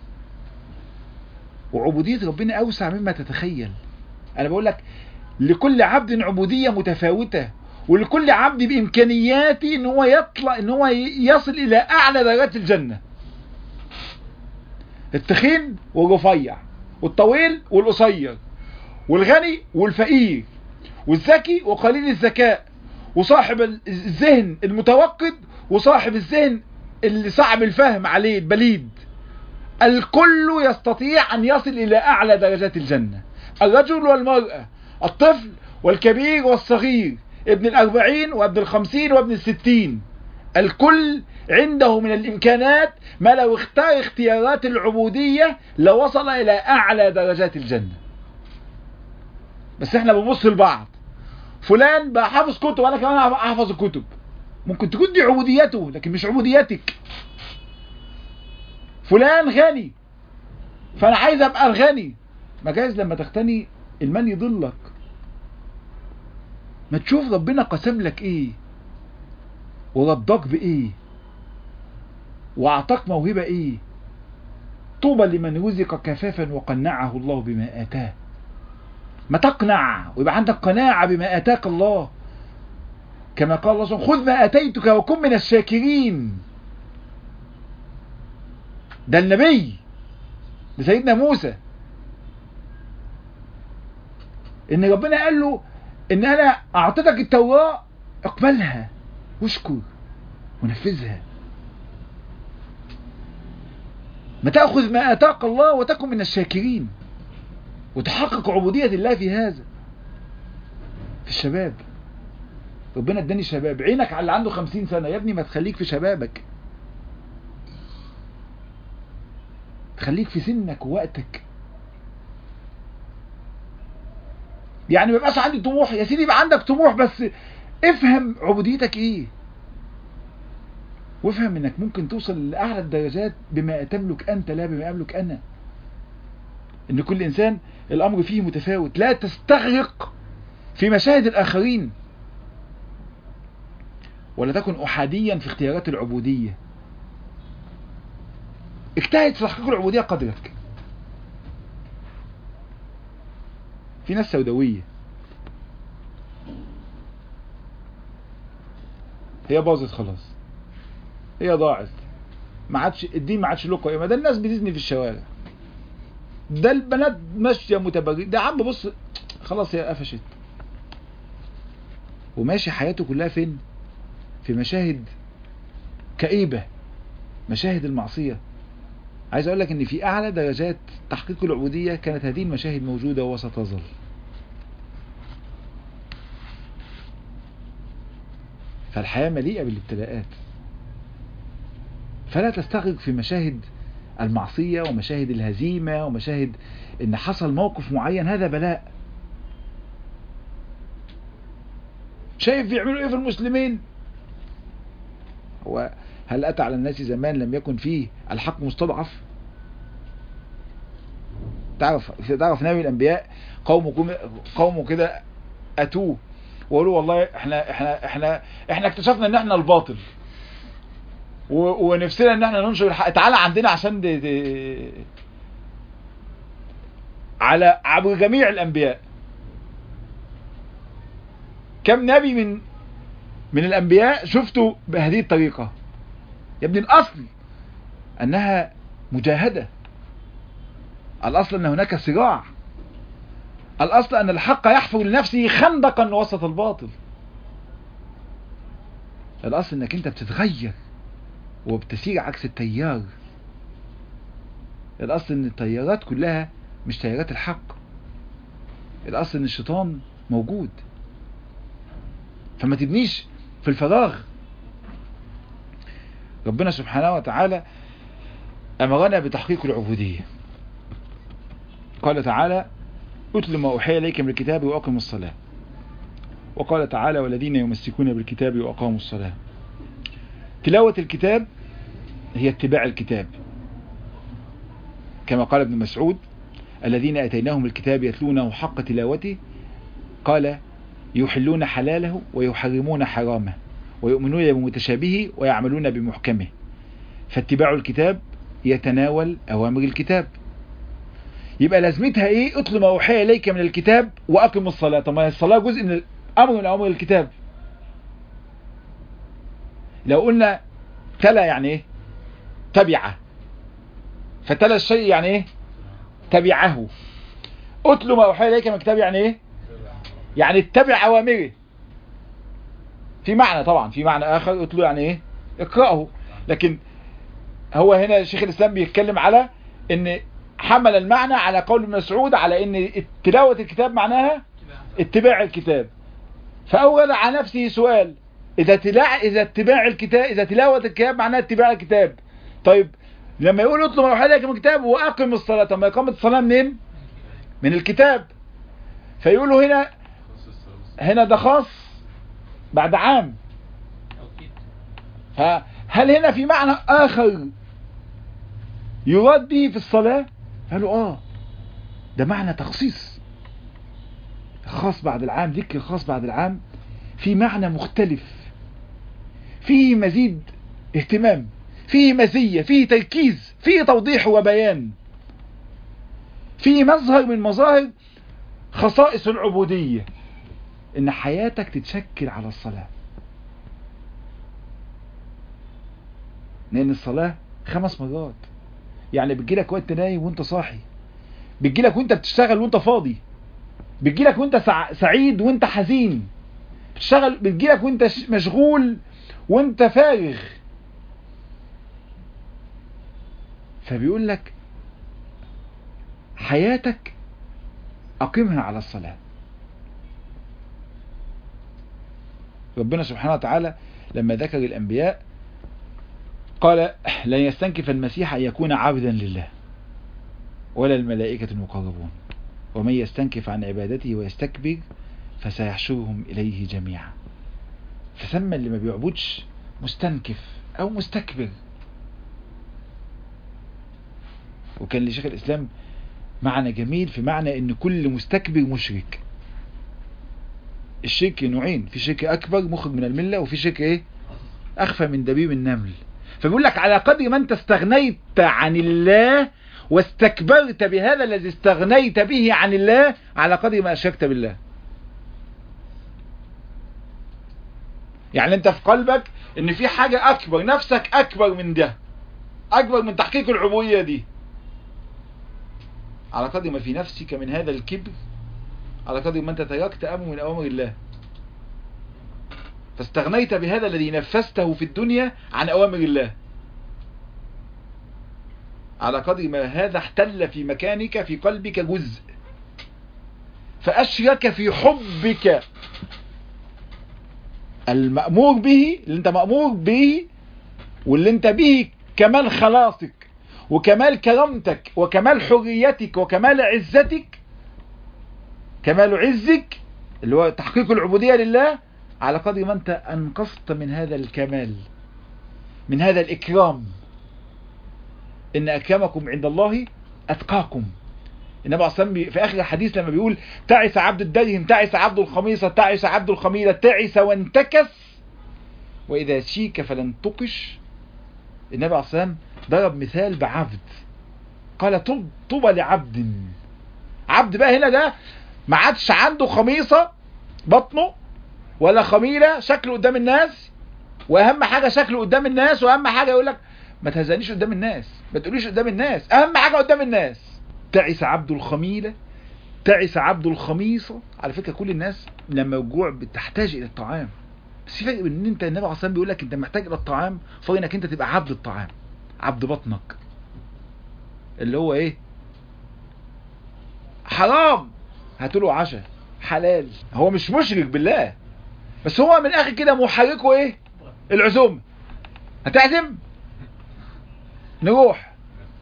وعبودية ربنا أوسع مما تتخيل أنا بقول لك لكل عبد عبودية متفاوتة ولكل عبد بإمكانياته إن هو يطلع إن هو يصل إلى أعلى درجات الجنة التخين والرفيع والطويل والقصير والغني والفقير والذكي وقليل الذكاء وصاحب الذهن المتوقد وصاحب الذهن اللي صعب الفهم عليه البليد الكل يستطيع أن يصل إلى أعلى درجات الجنة الرجل والمرأة الطفل والكبير والصغير ابن الأربعين وابن الخمسين وابن الستين الكل عنده من الإمكانات ما لو اختار اختيارات العبودية لوصل إلى أعلى درجات الجنة بس احنا بنبص لبعض فلان بقى حافظ كتب انا كمان احفظ الكتب ممكن تكون دي عبوديته لكن مش عبوديتك فلان غني فانا عايز ابقى الغني ما جايز لما تغتني المال يضلك ما تشوف ربنا قسم لك ايه ورضاك بايه واعطاك موهبة ايه طوبى لمن رزق كفافا وقنعه الله بما اتاه ما تقنع ويبقى عندك قناعة بما اتاك الله كما قال الله سبحانه خذ ما اتيتك وكن من الشاكرين ده النبي ده سيدنا موسى ان ربنا قال له ان انا اعطيتك التوراة اقبلها واشكر ونفذها ما تأخذ ما اتاك الله وتكن من الشاكرين وتحقق عبودية الله في هذا في الشباب ربنا اداني شباب عينك على اللي عنده خمسين سنة يا ابني ما تخليك في شبابك تخليك في سنك ووقتك يعني ما يبقاش عندي طموح يا سيدي يبقى عندك طموح بس افهم عبوديتك ايه وافهم انك ممكن توصل لاعلى الدرجات بما تملك انت لا بما املك انا ان كل انسان الامر فيه متفاوت لا تستغرق في مشاهد الاخرين ولا تكن احاديا في اختيارات العبودية اجتهد في تحقيق العبودية قدرك في ناس سوداوية هي باظت خلاص هي ضاعت ما عادش الدين ما عادش له قيمه ده الناس بتزني في الشوارع ده البنات ماشيه متبرجه ده عم بص خلاص هي قفشت وماشي حياته كلها فين في مشاهد كئيبه مشاهد المعصيه عايز اقول لك ان في اعلى درجات تحقيق العبوديه كانت هذه المشاهد موجوده وستظل فالحياه مليئه بالابتلاءات فلا تستغرق في مشاهد المعصية ومشاهد الهزيمة ومشاهد ان حصل موقف معين هذا بلاء شايف بيعملوا ايه في المسلمين هو هل اتى على الناس زمان لم يكن فيه الحق مستضعف تعرف تعرف نبي الانبياء قومه قومه كده اتوه وقالوا والله احنا احنا احنا احنا اكتشفنا ان احنا الباطل ونفسنا ان احنا ننشر الحق تعالى عندنا عشان دي دي على عبر جميع الانبياء كم نبي من من الانبياء شفته بهذه الطريقة يا ابني الاصل انها مجاهدة الاصل ان هناك صراع الاصل ان الحق يحفر لنفسه خندقا وسط الباطل الاصل انك انت بتتغير وبتسير عكس التيار الاصل ان التيارات كلها مش تيارات الحق الاصل ان الشيطان موجود فما تبنيش في الفراغ ربنا سبحانه وتعالى امرنا بتحقيق العبودية قال تعالى اتل ما اوحي اليك من الكتاب واقم الصلاة وقال تعالى والذين يمسكون بالكتاب واقاموا الصلاة تلاوة الكتاب هي اتباع الكتاب كما قال ابن مسعود الذين اتيناهم الكتاب يتلونه حق تلاوته قال يحلون حلاله ويحرمون حرامه ويؤمنون بمتشابهه ويعملون بمحكمه فاتباع الكتاب يتناول أوامر الكتاب يبقى لازمتها ايه اتل ما اوحي اليك من الكتاب واقم الصلاه طب ما الصلاه جزء من الامر من اوامر الكتاب لو قلنا تلا يعني ايه تبعه فتلا الشيء يعني ايه تبعه اتل ما اوحي اليك من الكتاب يعني ايه يعني اتبع اوامره في معنى طبعا في معنى اخر اتلو يعني ايه اقرأه لكن هو هنا شيخ الاسلام بيتكلم على ان حمل المعنى على قول ابن مسعود على ان تلاوة الكتاب معناها اتباع الكتاب فاول على نفسه سؤال اذا تلاع اذا اتباع الكتاب اذا تلاوة الكتاب معناها اتباع الكتاب طيب لما يقول اطلب ما لك من الكتاب واقم الصلاة طب ما اقامة الصلاة منين من الكتاب فيقولوا هنا هنا ده خاص بعد عام فهل هنا في معنى آخر يراد به في الصلاة قالوا آه ده معنى تخصيص خاص بعد العام ذكر خاص بعد العام في معنى مختلف فيه مزيد اهتمام فيه مزية فيه تركيز فيه توضيح وبيان فيه مظهر من مظاهر خصائص العبودية ان حياتك تتشكل على الصلاة لان الصلاة خمس مرات يعني بتجيلك وانت نايم وانت صاحي بتجيلك وانت بتشتغل وانت فاضي بتجيلك وانت سع... سعيد وانت حزين بتشتغل بتجيلك وانت ش... مشغول وانت فارغ فبيقول لك حياتك أقمها على الصلاة ربنا سبحانه وتعالى لما ذكر الأنبياء قال لن يستنكف المسيح أن يكون عبدا لله ولا الملائكة المقربون ومن يستنكف عن عبادته ويستكبر فسيحشرهم إليه جميعا فسمى اللي ما بيعبدش مستنكف أو مستكبر وكان لشيخ الإسلام معنى جميل في معنى ان كل مستكبر مشرك الشرك نوعين في شرك اكبر مخرج من الملة وفي شرك ايه اخفى من دبيب النمل فبيقول لك على قدر ما انت استغنيت عن الله واستكبرت بهذا الذي استغنيت به عن الله على قدر ما اشركت بالله يعني انت في قلبك ان في حاجة اكبر نفسك اكبر من ده اكبر من تحقيق العبودية دي على قدر ما في نفسك من هذا الكبر على قدر ما انت تركت امر من اوامر الله فاستغنيت بهذا الذي نفسته في الدنيا عن اوامر الله على قدر ما هذا احتل في مكانك في قلبك جزء فاشرك في حبك المأمور به اللي انت مأمور به واللي انت به كمال خلاصك وكمال كرامتك وكمال حريتك وكمال عزتك كمال عزك اللي هو تحقيق العبودية لله على قدر ما انت انقصت من هذا الكمال من هذا الإكرام إن أكرمكم عند الله أتقاكم النبي عليه الصلاة في آخر الحديث لما بيقول تعس عبد الدرهم تعس عبد الخميصة تعس عبد الخميلة تعس وانتكس وإذا شيك فلن تقش النبي عليه الصلاة ضرب مثال بعبد قال طوبى لعبد عبد بقى هنا ده ما عادش عنده خميصة بطنه ولا خميلة شكله قدام الناس واهم حاجة شكله قدام الناس واهم حاجة يقول لك ما تهزنيش قدام الناس ما تقوليش قدام الناس اهم حاجة قدام الناس تعس عبد الخميلة تعس عبد الخميصة على فكرة كل الناس لما الجوع بتحتاج الى الطعام بس في فرق بين ان انت النبي عليه الصلاه بيقول لك انت محتاج الى الطعام فرق انك انت تبقى عبد الطعام عبد بطنك اللي هو ايه حرام هاتوله عشاء حلال هو مش مشرك بالله بس هو من الاخر كده محركه ايه العزومه هتعزم نروح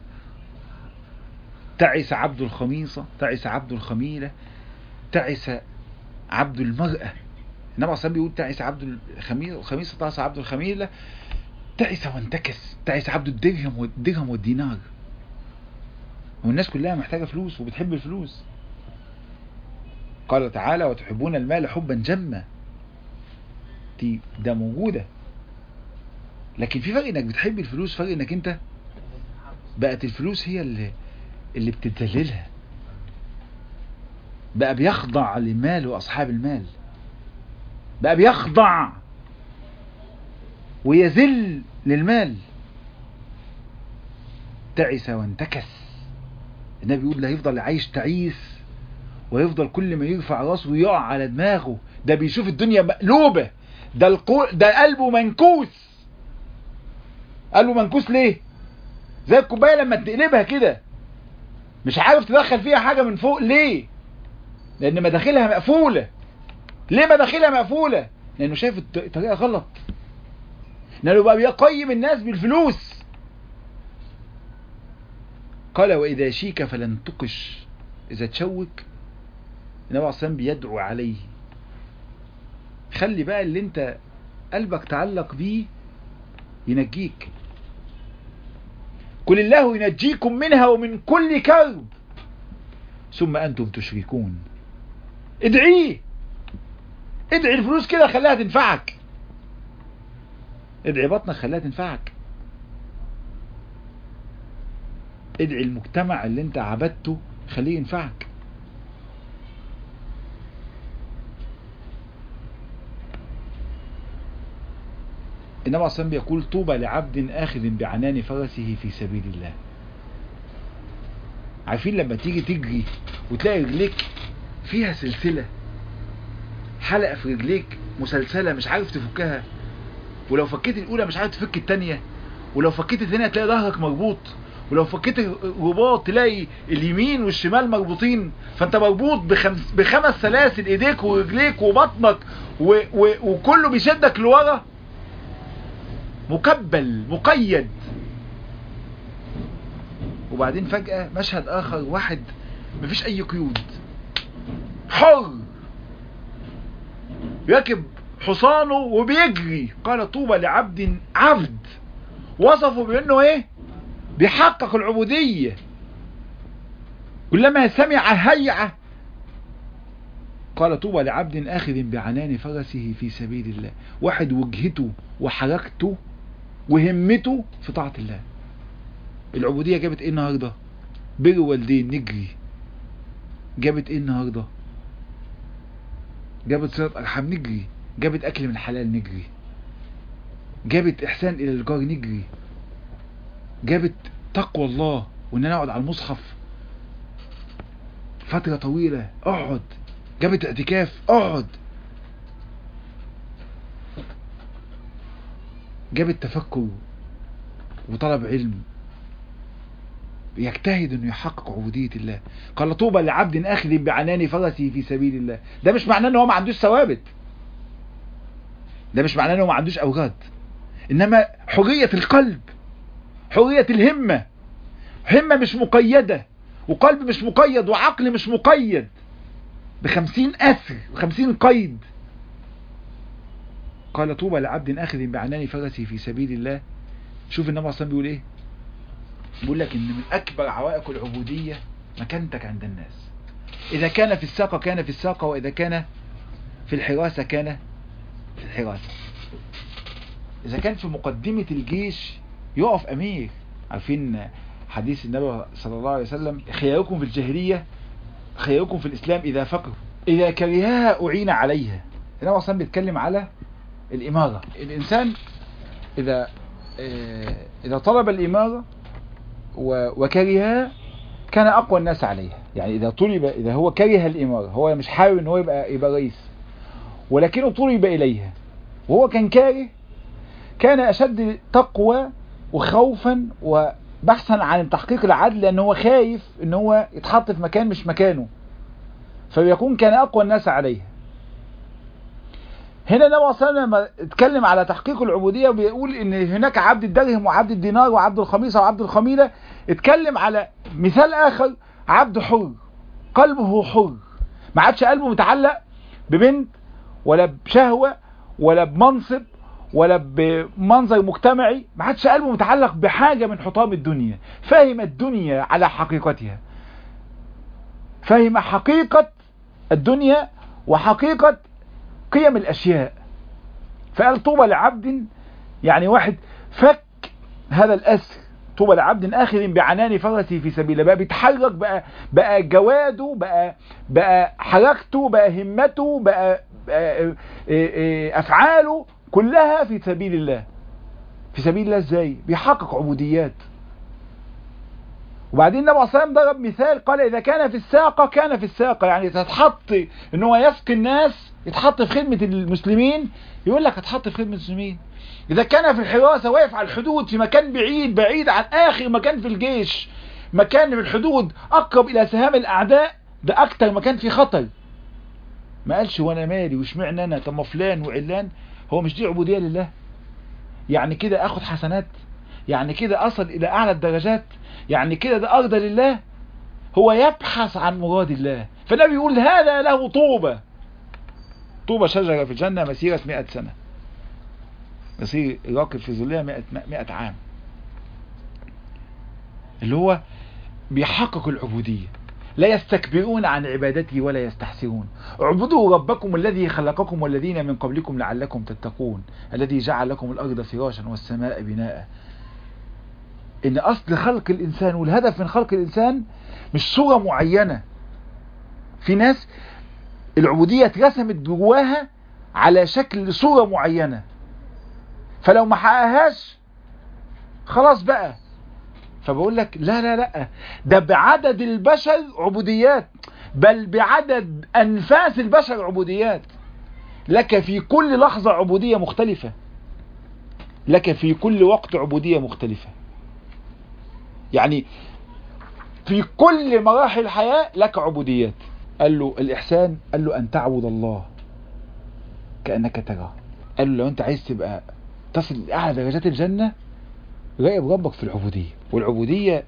تعس عبد الخميصة تعس عبد الخميلة تعس عبد المرأة النبي عليه الصلاه بيقول تعس عبد الخميصة تعس عبد الخميلة تعس وانتكس تعس عبد الدرهم والدرهم والدينار والناس كلها محتاجة فلوس وبتحب الفلوس قال تعالى وتحبون المال حبا جما دي ده موجودة لكن في فرق انك بتحب الفلوس فرق انك انت بقت الفلوس هي اللي اللي بتدللها بقى بيخضع للمال واصحاب المال بقى بيخضع ويذل للمال تعس وانتكس النبي يقول لا يفضل عايش تعيس ويفضل كل ما يرفع راسه ويقع على دماغه ده بيشوف الدنيا مقلوبة ده القو... ده قلبه منكوس قلبه منكوس ليه زي الكوبايه لما تقلبها كده مش عارف تدخل فيها حاجة من فوق ليه لان مداخلها مقفولة ليه مداخلها مقفولة لانه شايف الط- الطريقة غلط لانه بقى بيقيم الناس بالفلوس قال واذا شيك فلن تقش اذا تشوك النبي عليه الصلاة والسلام بيدعو عليه خلي بقى اللي انت قلبك تعلق بيه ينجيك قل الله ينجيكم منها ومن كل كرب ثم أنتم تشركون ادعيه ادعي الفلوس كده خليها تنفعك ادعي بطنك خليها تنفعك ادعي المجتمع اللي انت عبدته خليه ينفعك النبي عليه الصلاة والسلام بيقول طوبى لعبد آخذ بعنان فرسه في سبيل الله عارفين لما تيجي تجري وتلاقي رجليك فيها سلسلة حلقة في رجليك مسلسلة مش عارف تفكها ولو فكيت الأولى مش عارف تفك التانية ولو فكيت الثانية تلاقي ظهرك مربوط ولو فكيت الرباط تلاقي اليمين والشمال مربوطين فانت مربوط بخمس, بخمس سلاسل ايديك ورجليك وبطنك و و وكله بيشدك لورا مكبل مقيد وبعدين فجأة مشهد آخر واحد مفيش أي قيود حر يركب حصانه وبيجري قال طوبى لعبد عبد وصفه بأنه ايه بيحقق العبودية كلما سمع هيعة قال طوبى لعبد آخذ بعنان فرسه في سبيل الله واحد وجهته وحركته وهمته في طاعة الله العبودية جابت ايه النهاردة بر والدين نجري جابت ايه النهاردة جابت صلة ارحام نجري جابت اكل من الحلال نجري جابت احسان الى الجار نجري جابت تقوى الله وان انا اقعد على المصحف فترة طويلة اقعد جابت اعتكاف اقعد جابت تفكر وطلب علم يجتهد انه يحقق عبودية الله قال طوبى لعبد اخذ بعنان فرسه في سبيل الله ده مش معناه ان هو ما عندوش ثوابت ده مش معناه ان هو ما عندوش اوراد انما حرية القلب حرية الهمة همة مش مقيدة وقلب مش مقيد وعقل مش مقيد بخمسين أسر وخمسين قيد قال طوبى لعبد آخذ بعنان فرسه في سبيل الله شوف النبي صلى الله عليه وسلم بيقول ايه بيقول لك ان من اكبر عوائق العبودية مكانتك عند الناس اذا كان في الساقة كان في الساقة واذا كان في الحراسة كان في الحراسة اذا كان في مقدمة الجيش يقف امير عارفين حديث النبي صلى الله عليه وسلم خياركم في الجاهلية خياركم في الاسلام اذا فقر اذا كرهها اعين عليها النبي اصلا بيتكلم على الامارة الانسان اذا اذا طلب الامارة وكرهها كان اقوى الناس عليها يعني اذا طلب اذا هو كره الامارة هو مش حابب ان هو يبقى يبقى رئيس ولكنه طلب اليها وهو كان كاره كان اشد تقوى وخوفا وبحثا عن تحقيق العدل لان هو خايف ان هو يتحط في مكان مش مكانه فبيكون كان اقوى الناس عليها هنا النبي صلى الله عليه وسلم لما اتكلم على تحقيق العبودية وبيقول ان هناك عبد الدرهم وعبد الدينار وعبد الخميصة وعبد الخميلة اتكلم على مثال اخر عبد حر قلبه حر ما عادش قلبه متعلق ببنت ولا بشهوة ولا بمنصب ولا بمنظر مجتمعي ما عادش قلبه متعلق بحاجة من حطام الدنيا فهم الدنيا على حقيقتها فهم حقيقة الدنيا وحقيقة قيم الأشياء فقال طوبى لعبد يعني واحد فك هذا الأسر طوبى لعبد آخر بعنان فرسه في سبيل الله بقى بيتحرك بقى بقى جواده بقى بقى حركته بقى همته بقى, بقى أفعاله كلها في سبيل الله في سبيل الله ازاي بيحقق عبوديات وبعدين النبي عليه الصلاه والسلام ضرب مثال قال اذا كان في الساقه كان في الساقه يعني تتحط ان هو يسقي الناس يتحط في خدمه المسلمين يقول لك هتحط في خدمه المسلمين اذا كان في الحراسه واقف على الحدود في مكان بعيد بعيد عن اخر مكان في الجيش مكان من الحدود اقرب الى سهام الاعداء ده اكتر مكان فيه خطر ما قالش وانا مالي واشمعنى انا طب ما فلان وعلان هو مش دي عبوديه لله يعني كده اخد حسنات يعني كده اصل الى اعلى الدرجات يعني كده ده ارضى لله هو يبحث عن مراد الله فالنبي يقول هذا له طوبة طوبة شجرة في الجنة مسيرة مئة سنة يصير راكب في ظلها مئة, مئة عام اللي هو بيحقق العبودية لا يستكبرون عن عبادته ولا يستحسرون اعبدوا ربكم الذي خلقكم والذين من قبلكم لعلكم تتقون الذي جعل لكم الأرض فراشا والسماء بناء ان اصل خلق الانسان والهدف من خلق الانسان مش صورة معينة في ناس العبودية اترسمت جواها على شكل صورة معينة فلو ما حققهاش خلاص بقى فبقول لك لا لا لا ده بعدد البشر عبوديات بل بعدد أنفاس البشر عبوديات لك في كل لحظة عبودية مختلفة لك في كل وقت عبودية مختلفة يعني في كل مراحل الحياة لك عبوديات قال له الإحسان قال له أن تعبد الله كأنك تراه قال له لو أنت عايز تبقى تصل لأعلى درجات الجنة راقب ربك في العبودية والعبودية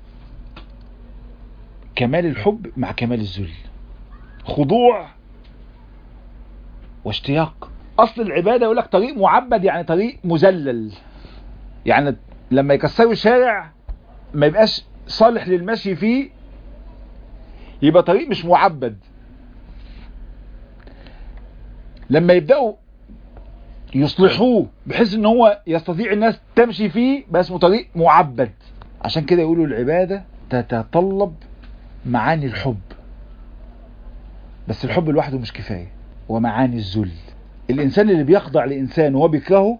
كمال الحب مع كمال الذل خضوع واشتياق اصل العبادة يقول لك طريق معبد يعني طريق مذلل يعني لما يكسروا الشارع ما يبقاش صالح للمشي فيه يبقى طريق مش معبد لما يبدأوا يصلحوه بحيث ان هو يستطيع الناس تمشي فيه بقى اسمه طريق معبد عشان كده يقولوا العبادة تتطلب معاني الحب بس الحب لوحده مش كفاية ومعاني الذل الانسان اللي بيخضع لانسان وهو بيكرهه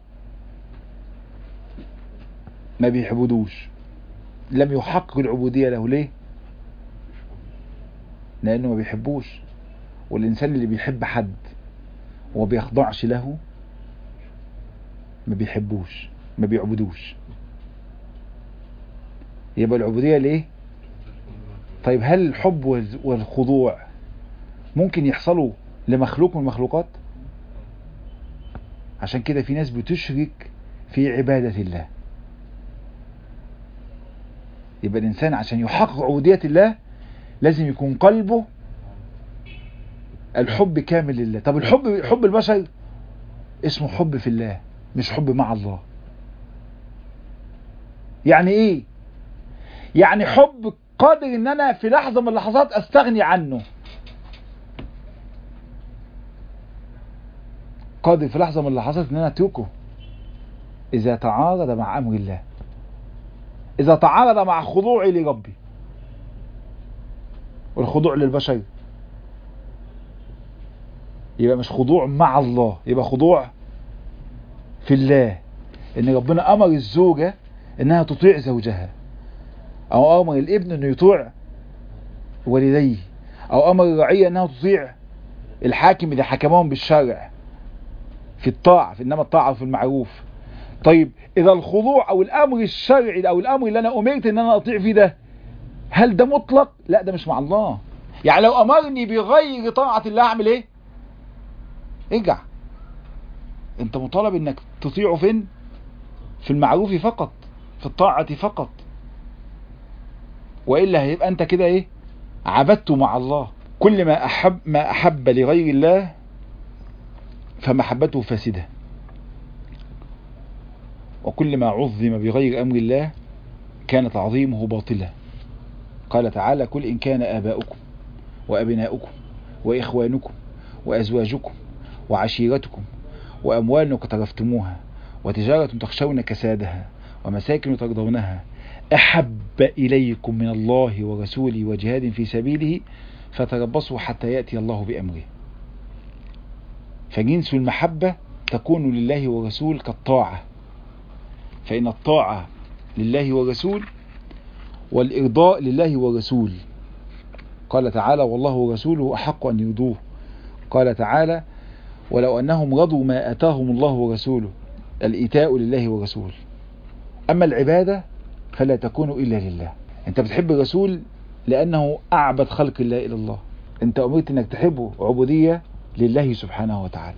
ما بيحبدوش لم يحقق العبودية له ليه لانه ما بيحبوش والانسان اللي بيحب حد وما بيخضعش له ما بيحبوش ما بيعبدوش يبقى العبودية ليه طيب هل الحب والخضوع ممكن يحصلوا لمخلوق من المخلوقات عشان كده في ناس بتشرك في عبادة الله يبقى الإنسان عشان يحقق عبودية الله لازم يكون قلبه الحب كامل لله طب الحب حب البشر اسمه حب في الله مش حب مع الله يعني ايه يعني حب قادر ان انا في لحظة من اللحظات استغني عنه قادر في لحظة من اللحظات ان انا اتركه اذا تعارض مع امر الله اذا تعارض مع خضوعي لربي والخضوع للبشر يبقى مش خضوع مع الله يبقى خضوع في الله ان ربنا امر الزوجة انها تطيع زوجها او امر الابن انه يطيع والديه او امر الرعية انها تطيع الحاكم اللي حكمهم بالشرع في الطاعة في انما الطاعة في المعروف طيب اذا الخضوع او الامر الشرعي او الامر اللي انا امرت ان انا اطيع فيه ده هل ده مطلق لا ده مش مع الله يعني لو امرني بغير طاعة الله اعمل ايه ارجع انت مطالب انك تطيعه فين في المعروف فقط في الطاعة فقط وإلا هيبقى انت كده ايه عبدته مع الله كل ما أحب ما أحب لغير الله فمحبته فاسدة وكل ما عظم بغير أمر الله كان تعظيمه باطلا قال تعالى كل إن كان آباؤكم وأبناؤكم وإخوانكم وأزواجكم وعشيرتكم وأموال اقترفتموها وتجارة تخشون كسادها ومساكن ترضونها أحب إليكم من الله ورسوله وجهاد في سبيله فتربصوا حتى يأتي الله بأمره فجنس المحبة تكون لله ورسول كالطاعة فإن الطاعة لله ورسول والإرضاء لله ورسول قال تعالى والله ورسوله أحق أن يرضوه قال تعالى ولو أنهم رضوا ما أتاهم الله ورسوله الإيتاء لله ورسوله أما العبادة فلا تكون إلا لله أنت بتحب الرسول لأنه أعبد خلق الله إلى الله أنت أمرت أنك تحبه عبودية لله سبحانه وتعالى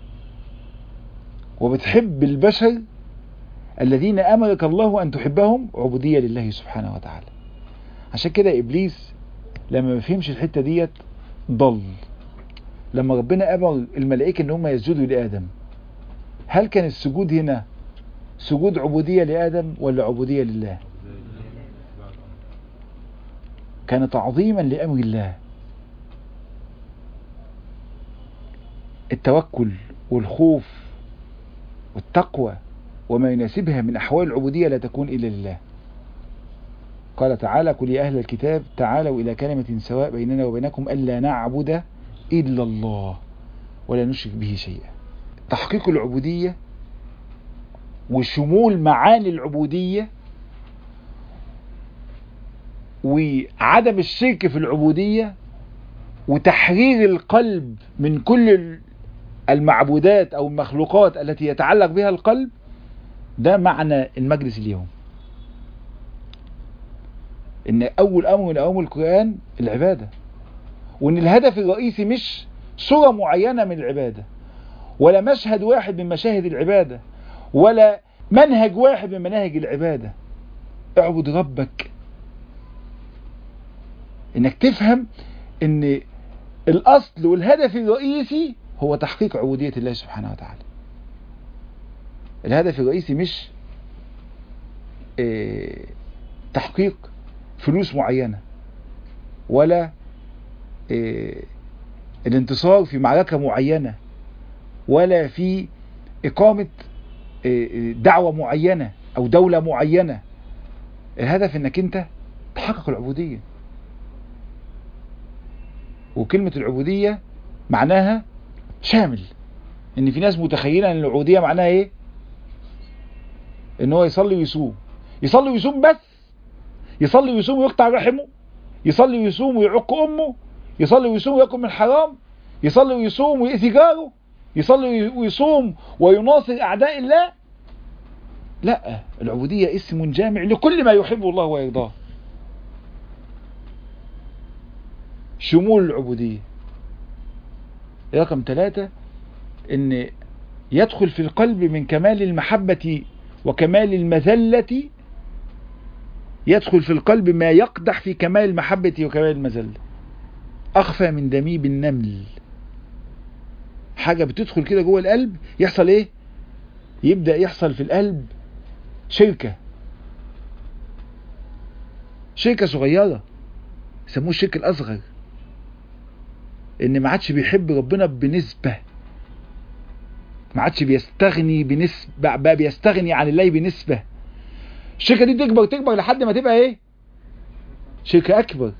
وبتحب البشر الذين أمرك الله أن تحبهم عبودية لله سبحانه وتعالى عشان كده إبليس لما ما فهمش الحتة ديت ضل لما ربنا أمر الملائكة أن هم يسجدوا لآدم هل كان السجود هنا سجود عبودية لآدم ولا عبودية لله كان تعظيما لأمر الله التوكل والخوف والتقوى وما يناسبها من أحوال العبودية لا تكون إلا لله قال تعالى قل يا أهل الكتاب تعالوا إلى كلمة سواء بيننا وبينكم ألا نعبد إلا الله ولا نشرك به شيئا تحقيق العبودية وشمول معاني العبودية وعدم الشرك في العبودية وتحرير القلب من كل المعبودات أو المخلوقات التي يتعلق بها القلب ده معنى المجلس اليوم ان اول امر من اوامر القرآن العبادة وان الهدف الرئيسي مش صورة معينة من العبادة ولا مشهد واحد من مشاهد العبادة ولا منهج واحد من مناهج العبادة اعبد ربك انك تفهم ان الاصل والهدف الرئيسي هو تحقيق عبودية الله سبحانه وتعالى الهدف الرئيسي مش اه تحقيق فلوس معينة ولا اه الانتصار في معركة معينة ولا في إقامة اه دعوة معينة أو دولة معينة الهدف انك انت تحقق العبودية وكلمة العبودية معناها شامل ان في ناس متخيلة ان العبودية معناها ايه ان هو يصلي ويصوم يصلي ويصوم بس يصلي ويصوم ويقطع رحمه يصلي ويصوم ويعق امه يصلي ويصوم ويأكل من حرام يصلي ويصوم ويأذي جاره يصلي ويصوم ويناصر اعداء الله لا العبودية اسم جامع لكل ما يحبه الله ويرضاه شمول العبودية رقم ثلاثة ان يدخل في القلب من كمال المحبة وكمال المذلة يدخل في القلب ما يقدح في كمال المحبة وكمال المذلة أخفى من دميب النمل حاجة بتدخل كده جوه القلب يحصل ايه يبدأ يحصل في القلب شركة شركة صغيرة يسموه الشرك الأصغر ان ما عادش بيحب ربنا بنسبة ما عادش بيستغني بنسبة بقى بيستغني عن الله بنسبة الشركة دي تكبر تكبر لحد ما تبقى ايه شركة اكبر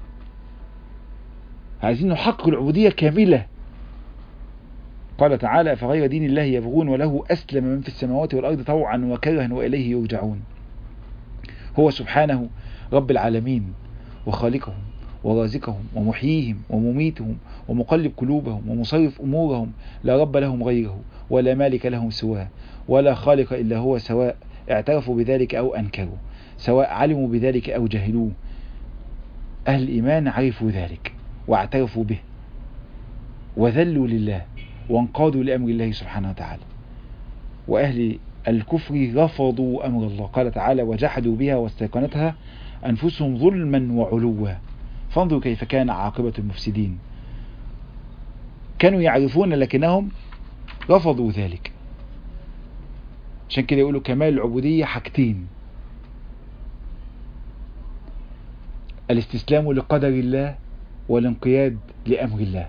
عايزين نحقق العبودية كاملة قال تعالى فغير دين الله يبغون وله أسلم من في السماوات والأرض طوعا وكرها وإليه يرجعون هو سبحانه رب العالمين وخالقهم ورازقهم ومحييهم ومميتهم ومقلب قلوبهم ومصرف أمورهم لا رب لهم غيره ولا مالك لهم سواه ولا خالق إلا هو سواء اعترفوا بذلك أو أنكروا سواء علموا بذلك أو جهلوه أهل الإيمان عرفوا ذلك واعترفوا به وذلوا لله وانقادوا لأمر الله سبحانه وتعالى وأهل الكفر رفضوا أمر الله قال تعالى وجحدوا بها واستيقنتها أنفسهم ظلما وعلوا فانظروا كيف كان عاقبة المفسدين كانوا يعرفون لكنهم رفضوا ذلك عشان كده يقولوا كمال العبودية حاجتين الاستسلام لقدر الله والانقياد لأمر الله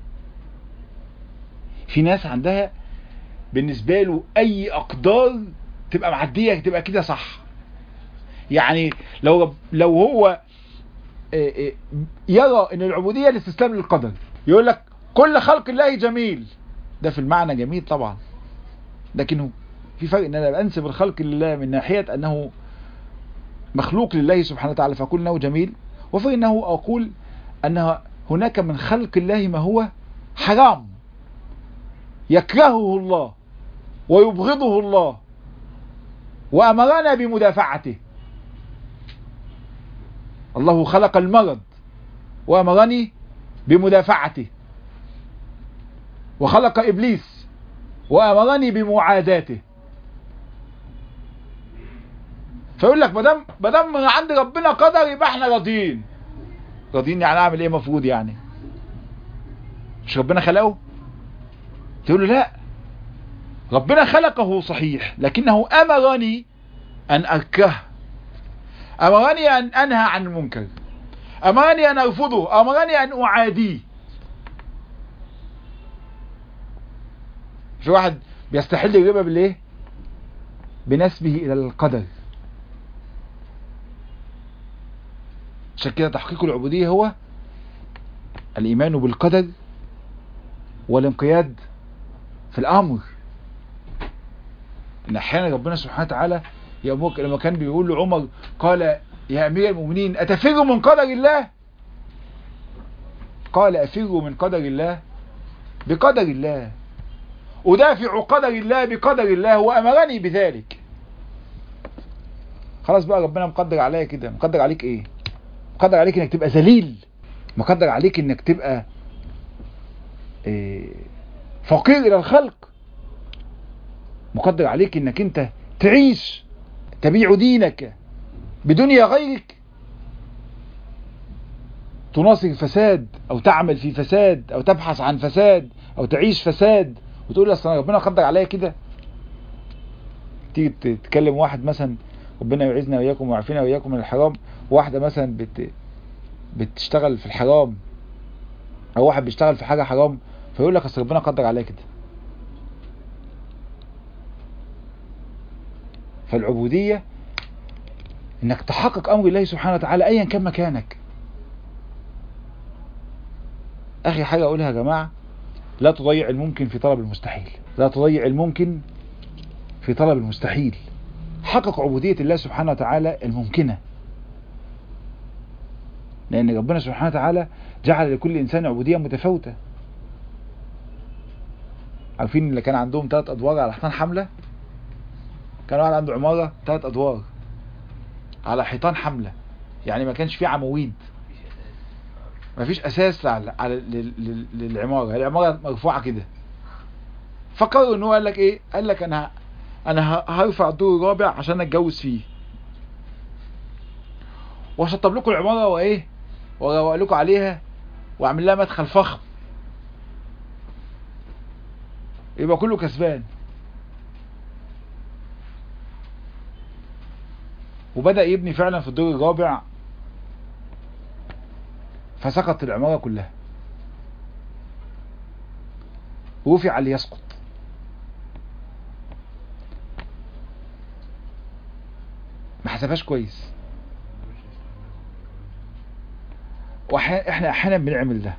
في ناس عندها بالنسبة له أي أقدار تبقى معدية تبقى كده صح يعني لو رب- لو هو آه، آه، يرى ان العبودية الاستسلام للقدر يقول لك كل خلق الله جميل ده في المعنى جميل طبعا لكنه في فرق ان انا انسب الخلق لله من ناحية انه مخلوق لله سبحانه وتعالى فاقول انه جميل وفي انه اقول ان هناك من خلق الله ما هو حرام يكرهه الله ويبغضه الله وامرنا بمدافعته الله خلق المرض وامرني بمدافعته وخلق ابليس وامرني بمعاداته فيقول لك مدام مدام من عند ربنا قدر يبقى احنا راضيين راضيين يعني اعمل ايه المفروض يعني مش ربنا خلقه تقول له لا ربنا خلقه صحيح لكنه امرني ان اكره امرني ان انهى عن المنكر امرني ان ارفضه امرني ان اعاديه في واحد بيستحل الربا بالايه بنسبه الى القدر عشان كده تحقيق العبودية هو الإيمان بالقدر والانقياد في الأمر إن أحيانا ربنا سبحانه وتعالى يأمرك لما كان بيقول لعمر قال يا أمير المؤمنين أتفر من قدر الله قال أفر من قدر الله بقدر الله أدافع قدر الله بقدر الله وأمرني بذلك خلاص بقى ربنا مقدر عليا كده مقدر عليك ايه مقدر عليك انك تبقى ذليل مقدر عليك انك تبقى إيه، فقير الى الخلق مقدر عليك انك انت تعيش تبيع دينك بدنيا غيرك تناصر فساد او تعمل في فساد او تبحث عن فساد او تعيش فساد وتقول اصل أنا ربنا قدر عليا كده تيجي تتكلم واحد مثلا ربنا يعزنا وإياكم ويعافينا وإياكم من الحرام واحدة مثلا بت بتشتغل في الحرام أو واحد بيشتغل في حاجة حرام فيقول لك أصل ربنا قدر عليا كده فالعبودية إنك تحقق أمر الله سبحانه وتعالى أيا كان مكانك آخر حاجة أقولها يا جماعة لا تضيع الممكن في طلب المستحيل لا تضيع الممكن في طلب المستحيل حقق عبودية الله سبحانه وتعالى الممكنة لأن ربنا سبحانه وتعالى جعل لكل إنسان عبودية متفاوتة عارفين اللي كان عندهم ثلاث أدوار على حيطان حملة كان واحد عنده عمارة ثلاث أدوار على حيطان حملة يعني ما كانش فيه عواميد ما فيش أساس على على لل- لل- للعمارة العمارة مرفوعة كده فكروا إن هو قال لك إيه قال لك أنا انا ه- هرفع الدور الرابع عشان اتجوز فيه واشطب لكم العمارة وايه واروق لكم عليها واعمل لها مدخل فخم يبقى كله كسبان وبدأ يبني فعلا في الدور الرابع فسقط العمارة كلها رفع ليسقط ما حسبهاش كويس واحنا احيانا بنعمل ده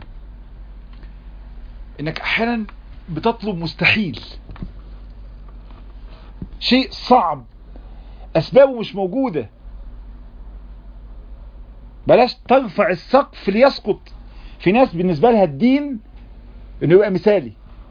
انك احيانا بتطلب مستحيل شيء صعب اسبابه مش موجودة بلاش ترفع السقف ليسقط في ناس بالنسبة لها الدين انه يبقى مثالي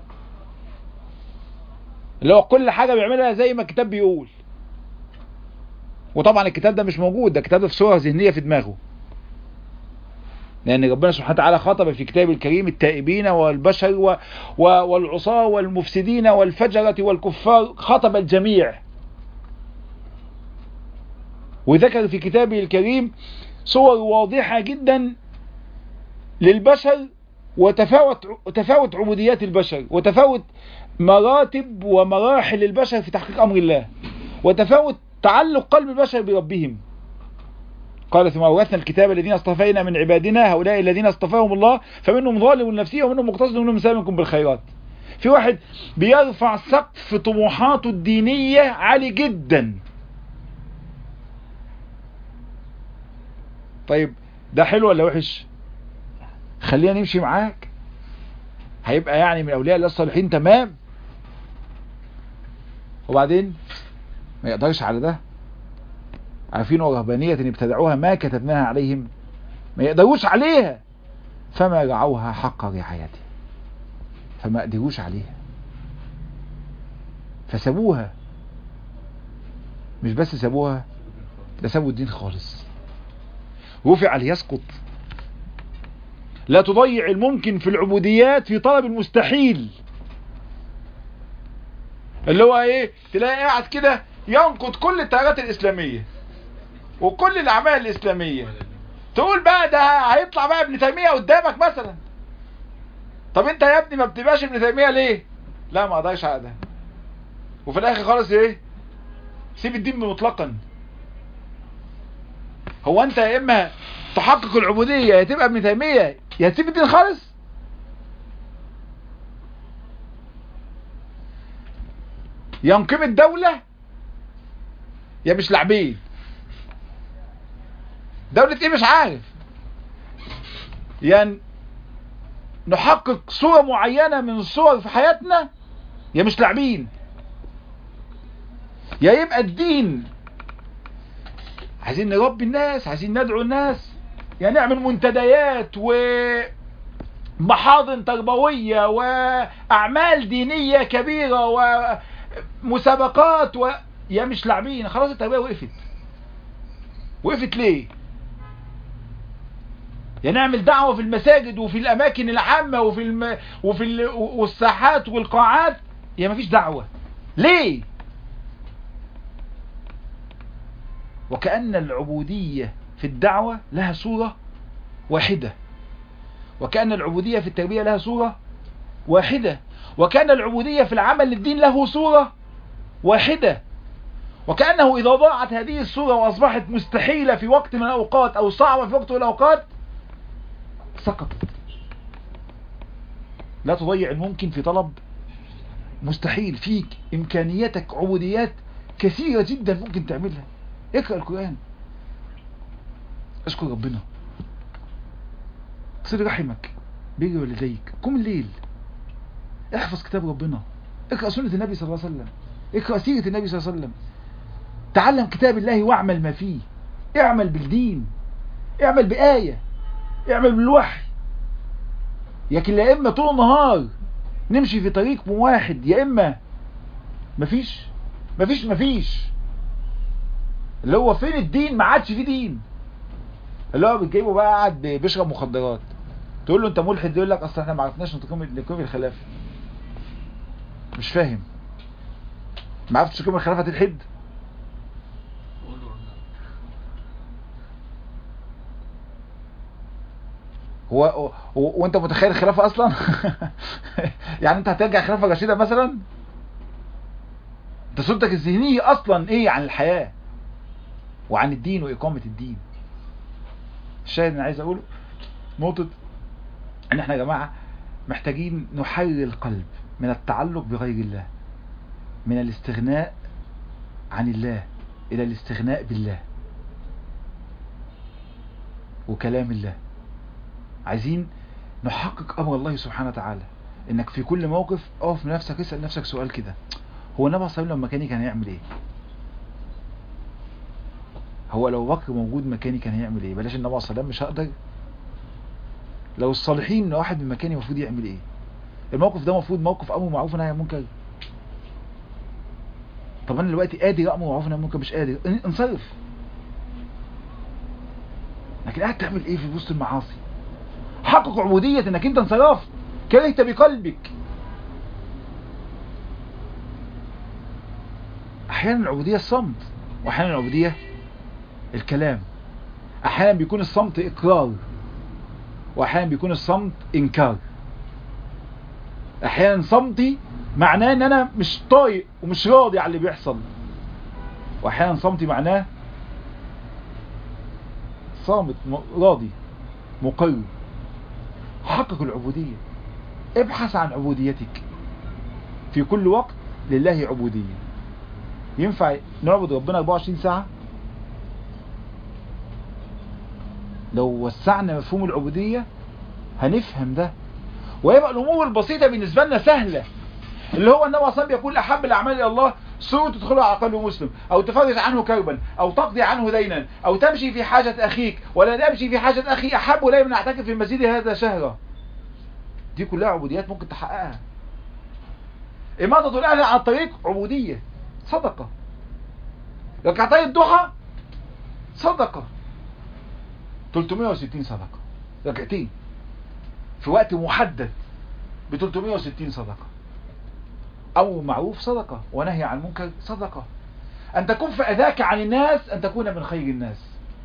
اللي هو كل حاجة بيعملها زي ما الكتاب بيقول وطبعا الكتاب ده مش موجود ده الكتاب ده في صورة ذهنية في دماغه لأن ربنا سبحانه وتعالى خاطب في كتابه الكريم التائبين والبشر و... و... والعصاة والمفسدين والفجرة والكفار خاطب الجميع وذكر في كتابه الكريم صور واضحة جدا للبشر وتفاوت تفاوت عبوديات البشر وتفاوت مراتب ومراحل البشر في تحقيق امر الله وتفاوت تعلق قلب البشر بربهم قال ثم أورثنا الكتاب الذين اصطفينا من عبادنا هؤلاء الذين اصطفاهم الله فمنهم ظالم لنفسه ومنهم مقتصد ومنهم سابق بالخيرات في واحد بيرفع سقف طموحاته الدينية عالي جدا طيب ده حلو ولا وحش خلينا نمشي معاك هيبقى يعني من اولياء الله الصالحين تمام وبعدين ما يقدرش على ده عارفين ورهبانية ان ابتدعوها ما كتبناها عليهم ما يقدروش عليها فما رعوها حق رعايتها فما قدروش عليها فسابوها مش بس سابوها ده سابوا الدين خالص رفع ليسقط لا تضيع الممكن في العبوديات في طلب المستحيل اللي هو ايه تلاقي قاعد كده ينقض كل التيارات الاسلاميه وكل الاعمال الاسلاميه تقول بقى ده هيطلع بقى ابن تيميه قدامك مثلا طب انت يا ابني ما بتبقاش ابن تيميه ليه لا ما اقدرش على ده وفي الاخر خالص ايه سيب الدين مطلقا هو انت يا اما تحقق العبوديه يا تبقى ابن تيميه يا تسيب الدين خالص يا نقيم الدولة يا مش لاعبين دولة ايه مش عارف يعني نحقق صورة معينة من الصور في حياتنا يا مش لاعبين يا يبقى الدين عايزين نربي الناس عايزين ندعو الناس يا نعمل منتديات ومحاضن تربوية وأعمال دينية كبيرة ومسابقات و... يا مش لاعبين خلاص التربية وقفت وقفت ليه يا نعمل دعوة في المساجد وفي الأماكن العامة وفي الم... وفي ال... والساحات والقاعات يا مفيش دعوة ليه وكأن العبودية في الدعوة لها صورة واحدة وكأن العبودية في التربية لها صورة واحدة وكأن العبودية في العمل للدين له صورة واحدة وكأنه إذا ضاعت هذه الصورة وأصبحت مستحيلة في وقت من الأوقات أو صعبة في وقت من الأوقات سقطت لا تضيع الممكن في طلب مستحيل فيك إمكانياتك عبوديات كثيرة جدا ممكن تعملها اقرأ القرآن اشكر ربنا صل رحمك بيجي والديك قم الليل احفظ كتاب ربنا اقرأ سنة النبي صلى الله عليه وسلم اقرأ سيرة النبي صلى الله عليه وسلم تعلم كتاب الله واعمل ما فيه اعمل بالدين اعمل بآية اعمل بالوحي لكن يا اما طول النهار نمشي في طريق واحد يا اما مفيش مفيش مفيش اللي هو فين الدين ما عادش فيه دين اللي هو بتجيبه بقى قاعد بيشرب مخدرات تقول له انت ملحد يقول لك اصل احنا ما عرفناش نقيم نقيم الخلافه مش فاهم ما عرفتش تقيم الخلافه تلحد قول له هو هو- هو- وانت متخيل الخلافه اصلا يعني انت هترجع خلافه رشيده مثلا انت صورتك الذهنيه اصلا ايه عن الحياه وعن الدين واقامه الدين الشاهد اللي عايز اقوله نقطه ان احنا يا جماعه محتاجين نحرر القلب من التعلق بغير الله من الاستغناء عن الله الى الاستغناء بالله وكلام الله عايزين نحقق امر الله سبحانه وتعالى انك في كل موقف اقف لنفسك اسال نفسك سؤال كده هو النبي صلى الله عليه وسلم لو مكاني كان هيعمل ايه هو لو بكر موجود مكاني كان هيعمل ايه بلاش النبي صلى الله عليه وسلم مش هقدر لو الصالحين لو واحد من مكاني المفروض يعمل ايه الموقف ده المفروض موقف امر معروف ونهي عن منكر طب انا دلوقتي قادر امر معروف ونهي عن منكر مش قادر ان- انصرف لكن قاعد تعمل ايه في وسط المعاصي حقق عبودية انك انت انصرفت كرهت بقلبك احيانا العبودية الصمت واحيانا العبودية الكلام احيانا بيكون الصمت اقرار واحيانا بيكون الصمت انكار احيانا صمتي معناه ان انا مش طايق ومش راضي على اللي بيحصل واحيانا صمتي معناه صامت م- راضي مقر حقق العبودية ابحث عن عبوديتك في كل وقت لله عبودية ينفع نعبد ربنا 24 ساعة لو وسعنا مفهوم العبودية هنفهم ده ويبقى الامور البسيطة بالنسبة لنا سهلة اللي هو النبي صلى بيقول احب الاعمال الى الله سوء تدخلها على قلب مسلم او تفرج عنه كربا او تقضي عنه دينا او تمشي في حاجة اخيك ولا تمشي في حاجة اخي احب الي من اعتكف في المسجد هذا شهرا دي كلها عبوديات ممكن تحققها إماتة الأهل عن الطريق عبودية صدقة ركعتي الضحى صدقة 360 صدقة ركعتين في وقت محدد ب 360 صدقة أمر معروف صدقة ونهي عن منكر صدقة أن تكون في أذاك عن الناس أن تكون من خير الناس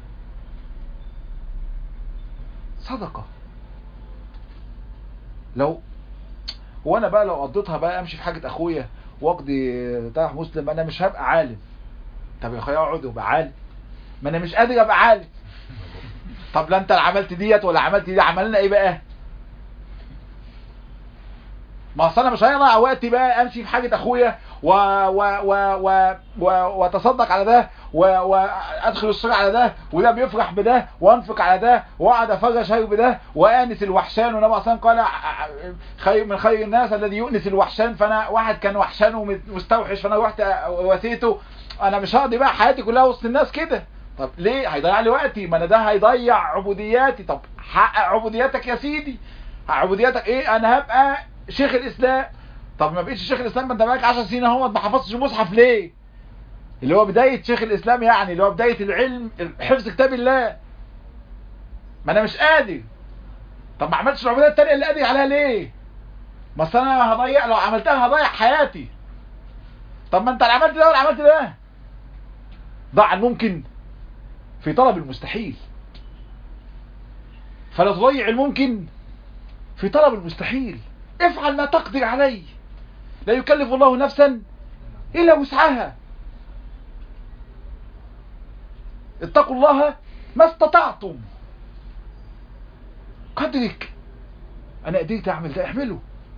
صدقة لو وانا بقى لو قضيتها بقى امشي في حاجة اخويا واقضي طرح مسلم انا مش هبقى عالم طب يا اخويا اقعد وابقى عالم ما انا مش قادر ابقى عالم طب لا انت اللي عملت ديت ولا عملت دي عملنا ايه بقى ما اصل انا مش هيضيع وقتي بقى امشي في حاجة اخويا و و و و و واتصدق على ده و وادخل الصلاة على ده وده بيفرح بده وانفق على ده واقعد افرج شهر بده وانس الوحشان والنبي صلى الله عليه وسلم قال خير من خير الناس الذي يؤنس الوحشان فانا واحد كان وحشان ومستوحش فانا رحت واسيته انا مش هقضي بقى حياتي كلها وسط الناس كده طب ليه هيضيع لي وقتي ما انا ده هيضيع عبودياتي طب حقق عبودياتك يا سيدي عبودياتك ايه انا هبقى شيخ الاسلام طب ما بقيتش شيخ الاسلام ما انت بقالك 10 سنين اهو ما حفظتش المصحف ليه اللي هو بداية شيخ الاسلام يعني اللي هو بداية العلم حفظ كتاب الله ما انا مش قادر طب ما عملتش العبودية التانية اللي قادر عليها ليه ما اصل انا هضيع لو عملتها هضيع حياتي طب ما انت اللي عملت ده ولا عملت ده ضع الممكن في طلب المستحيل فلا تضيع الممكن في طلب المستحيل افعل ما تقدر عليه لا يكلف الله نفسا إلا وسعها اتقوا الله ما استطعتم قدرك انا قدرت اعمل ده اعمله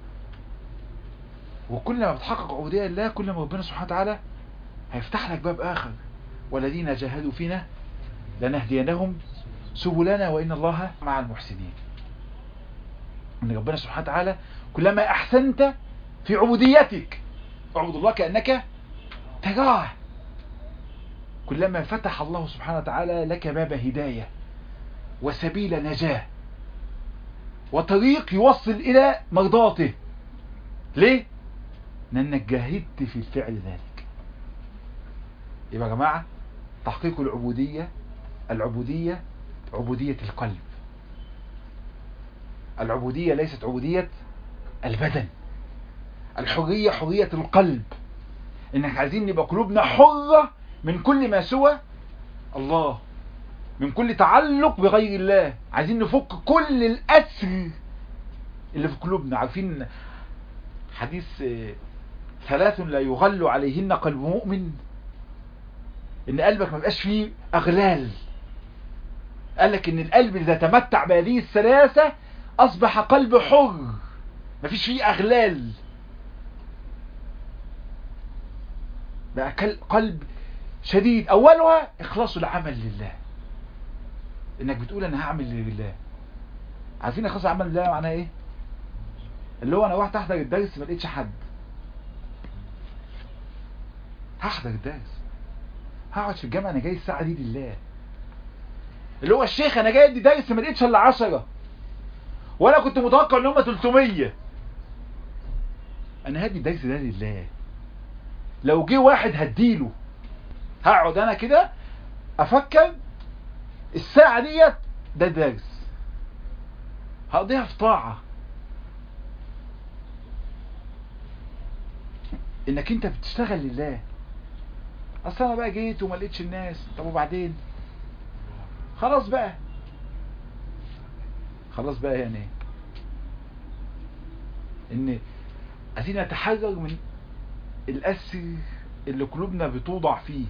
وكل ما بتحقق عبودية لله كل ما ربنا سبحانه وتعالى هيفتح لك باب اخر والذين جاهدوا فينا لنهدينهم سبلنا وان الله مع المحسنين ان ربنا سبحانه وتعالى كلما احسنت في عبوديتك اعبد الله كأنك تراه كلما فتح الله سبحانه وتعالى لك باب هداية وسبيل نجاة وطريق يوصل إلى مرضاته ليه؟ لأنك جاهدت في الفعل ذلك يبقى يا جماعة تحقيق العبودية العبودية عبودية القلب العبودية ليست عبودية البدن الحرية حرية القلب انك عايزين نبقى قلوبنا حرة من كل ما سوى الله من كل تعلق بغير الله عايزين نفك كل الأسر اللي في قلوبنا عارفين حديث ثلاث لا يغل عليهن قلب مؤمن ان قلبك ما بقاش فيه اغلال قال لك ان القلب اذا تمتع بهذه الثلاثة اصبح قلب حر مفيش فيه اغلال بقى قلب شديد اولها اخلاص العمل لله انك بتقول انا هعمل لله عارفين اخلاص العمل لله معناه ايه اللي هو انا رحت احضر الدرس ما لقيتش حد هحضر الدرس هقعد في الجامعه انا جاي الساعه دي لله اللي هو الشيخ انا جاي ادي درس ما لقيتش الا 10 وانا كنت متوقع ان هم 300 انا هدي الدرس ده لله لو جه واحد هديله هقعد انا كده افكر الساعة ديت ده درس هقضيها في طاعة انك انت بتشتغل لله اصل انا بقى جيت وما لقيتش الناس طب وبعدين خلاص بقى خلاص بقى يعني ان عايزين نتحرر من الأسر اللي قلوبنا بتوضع فيه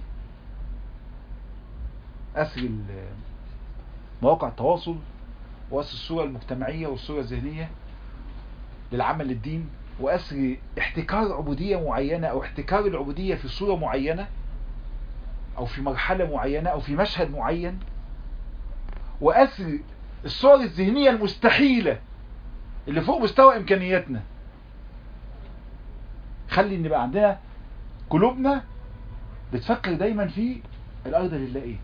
أسر ال- مواقع التواصل وأسر الصورة المجتمعية والصورة الذهنية للعمل للدين وأسر احتكار عبودية معينة أو احتكار العبودية في صورة معينة أو في مرحلة معينة أو في مشهد معين وأسر الصور الذهنية المستحيلة اللي فوق مستوى إمكانياتنا خلي ان يبقى عندنا قلوبنا بتفكر دايما في الارض لله ايه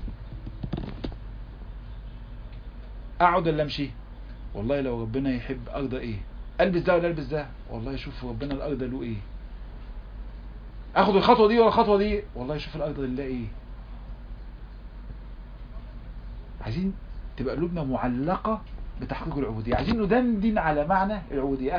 اقعد ولا امشي والله لو ربنا يحب ارض ايه البس ده ولا البس ده والله شوف ربنا الارض له ايه اخد الخطوه دي ولا الخطوه دي والله شوف الارض لله ايه عايزين تبقى قلوبنا معلقه بتحقيق العبوديه عايزين ندندن على معنى العبوديه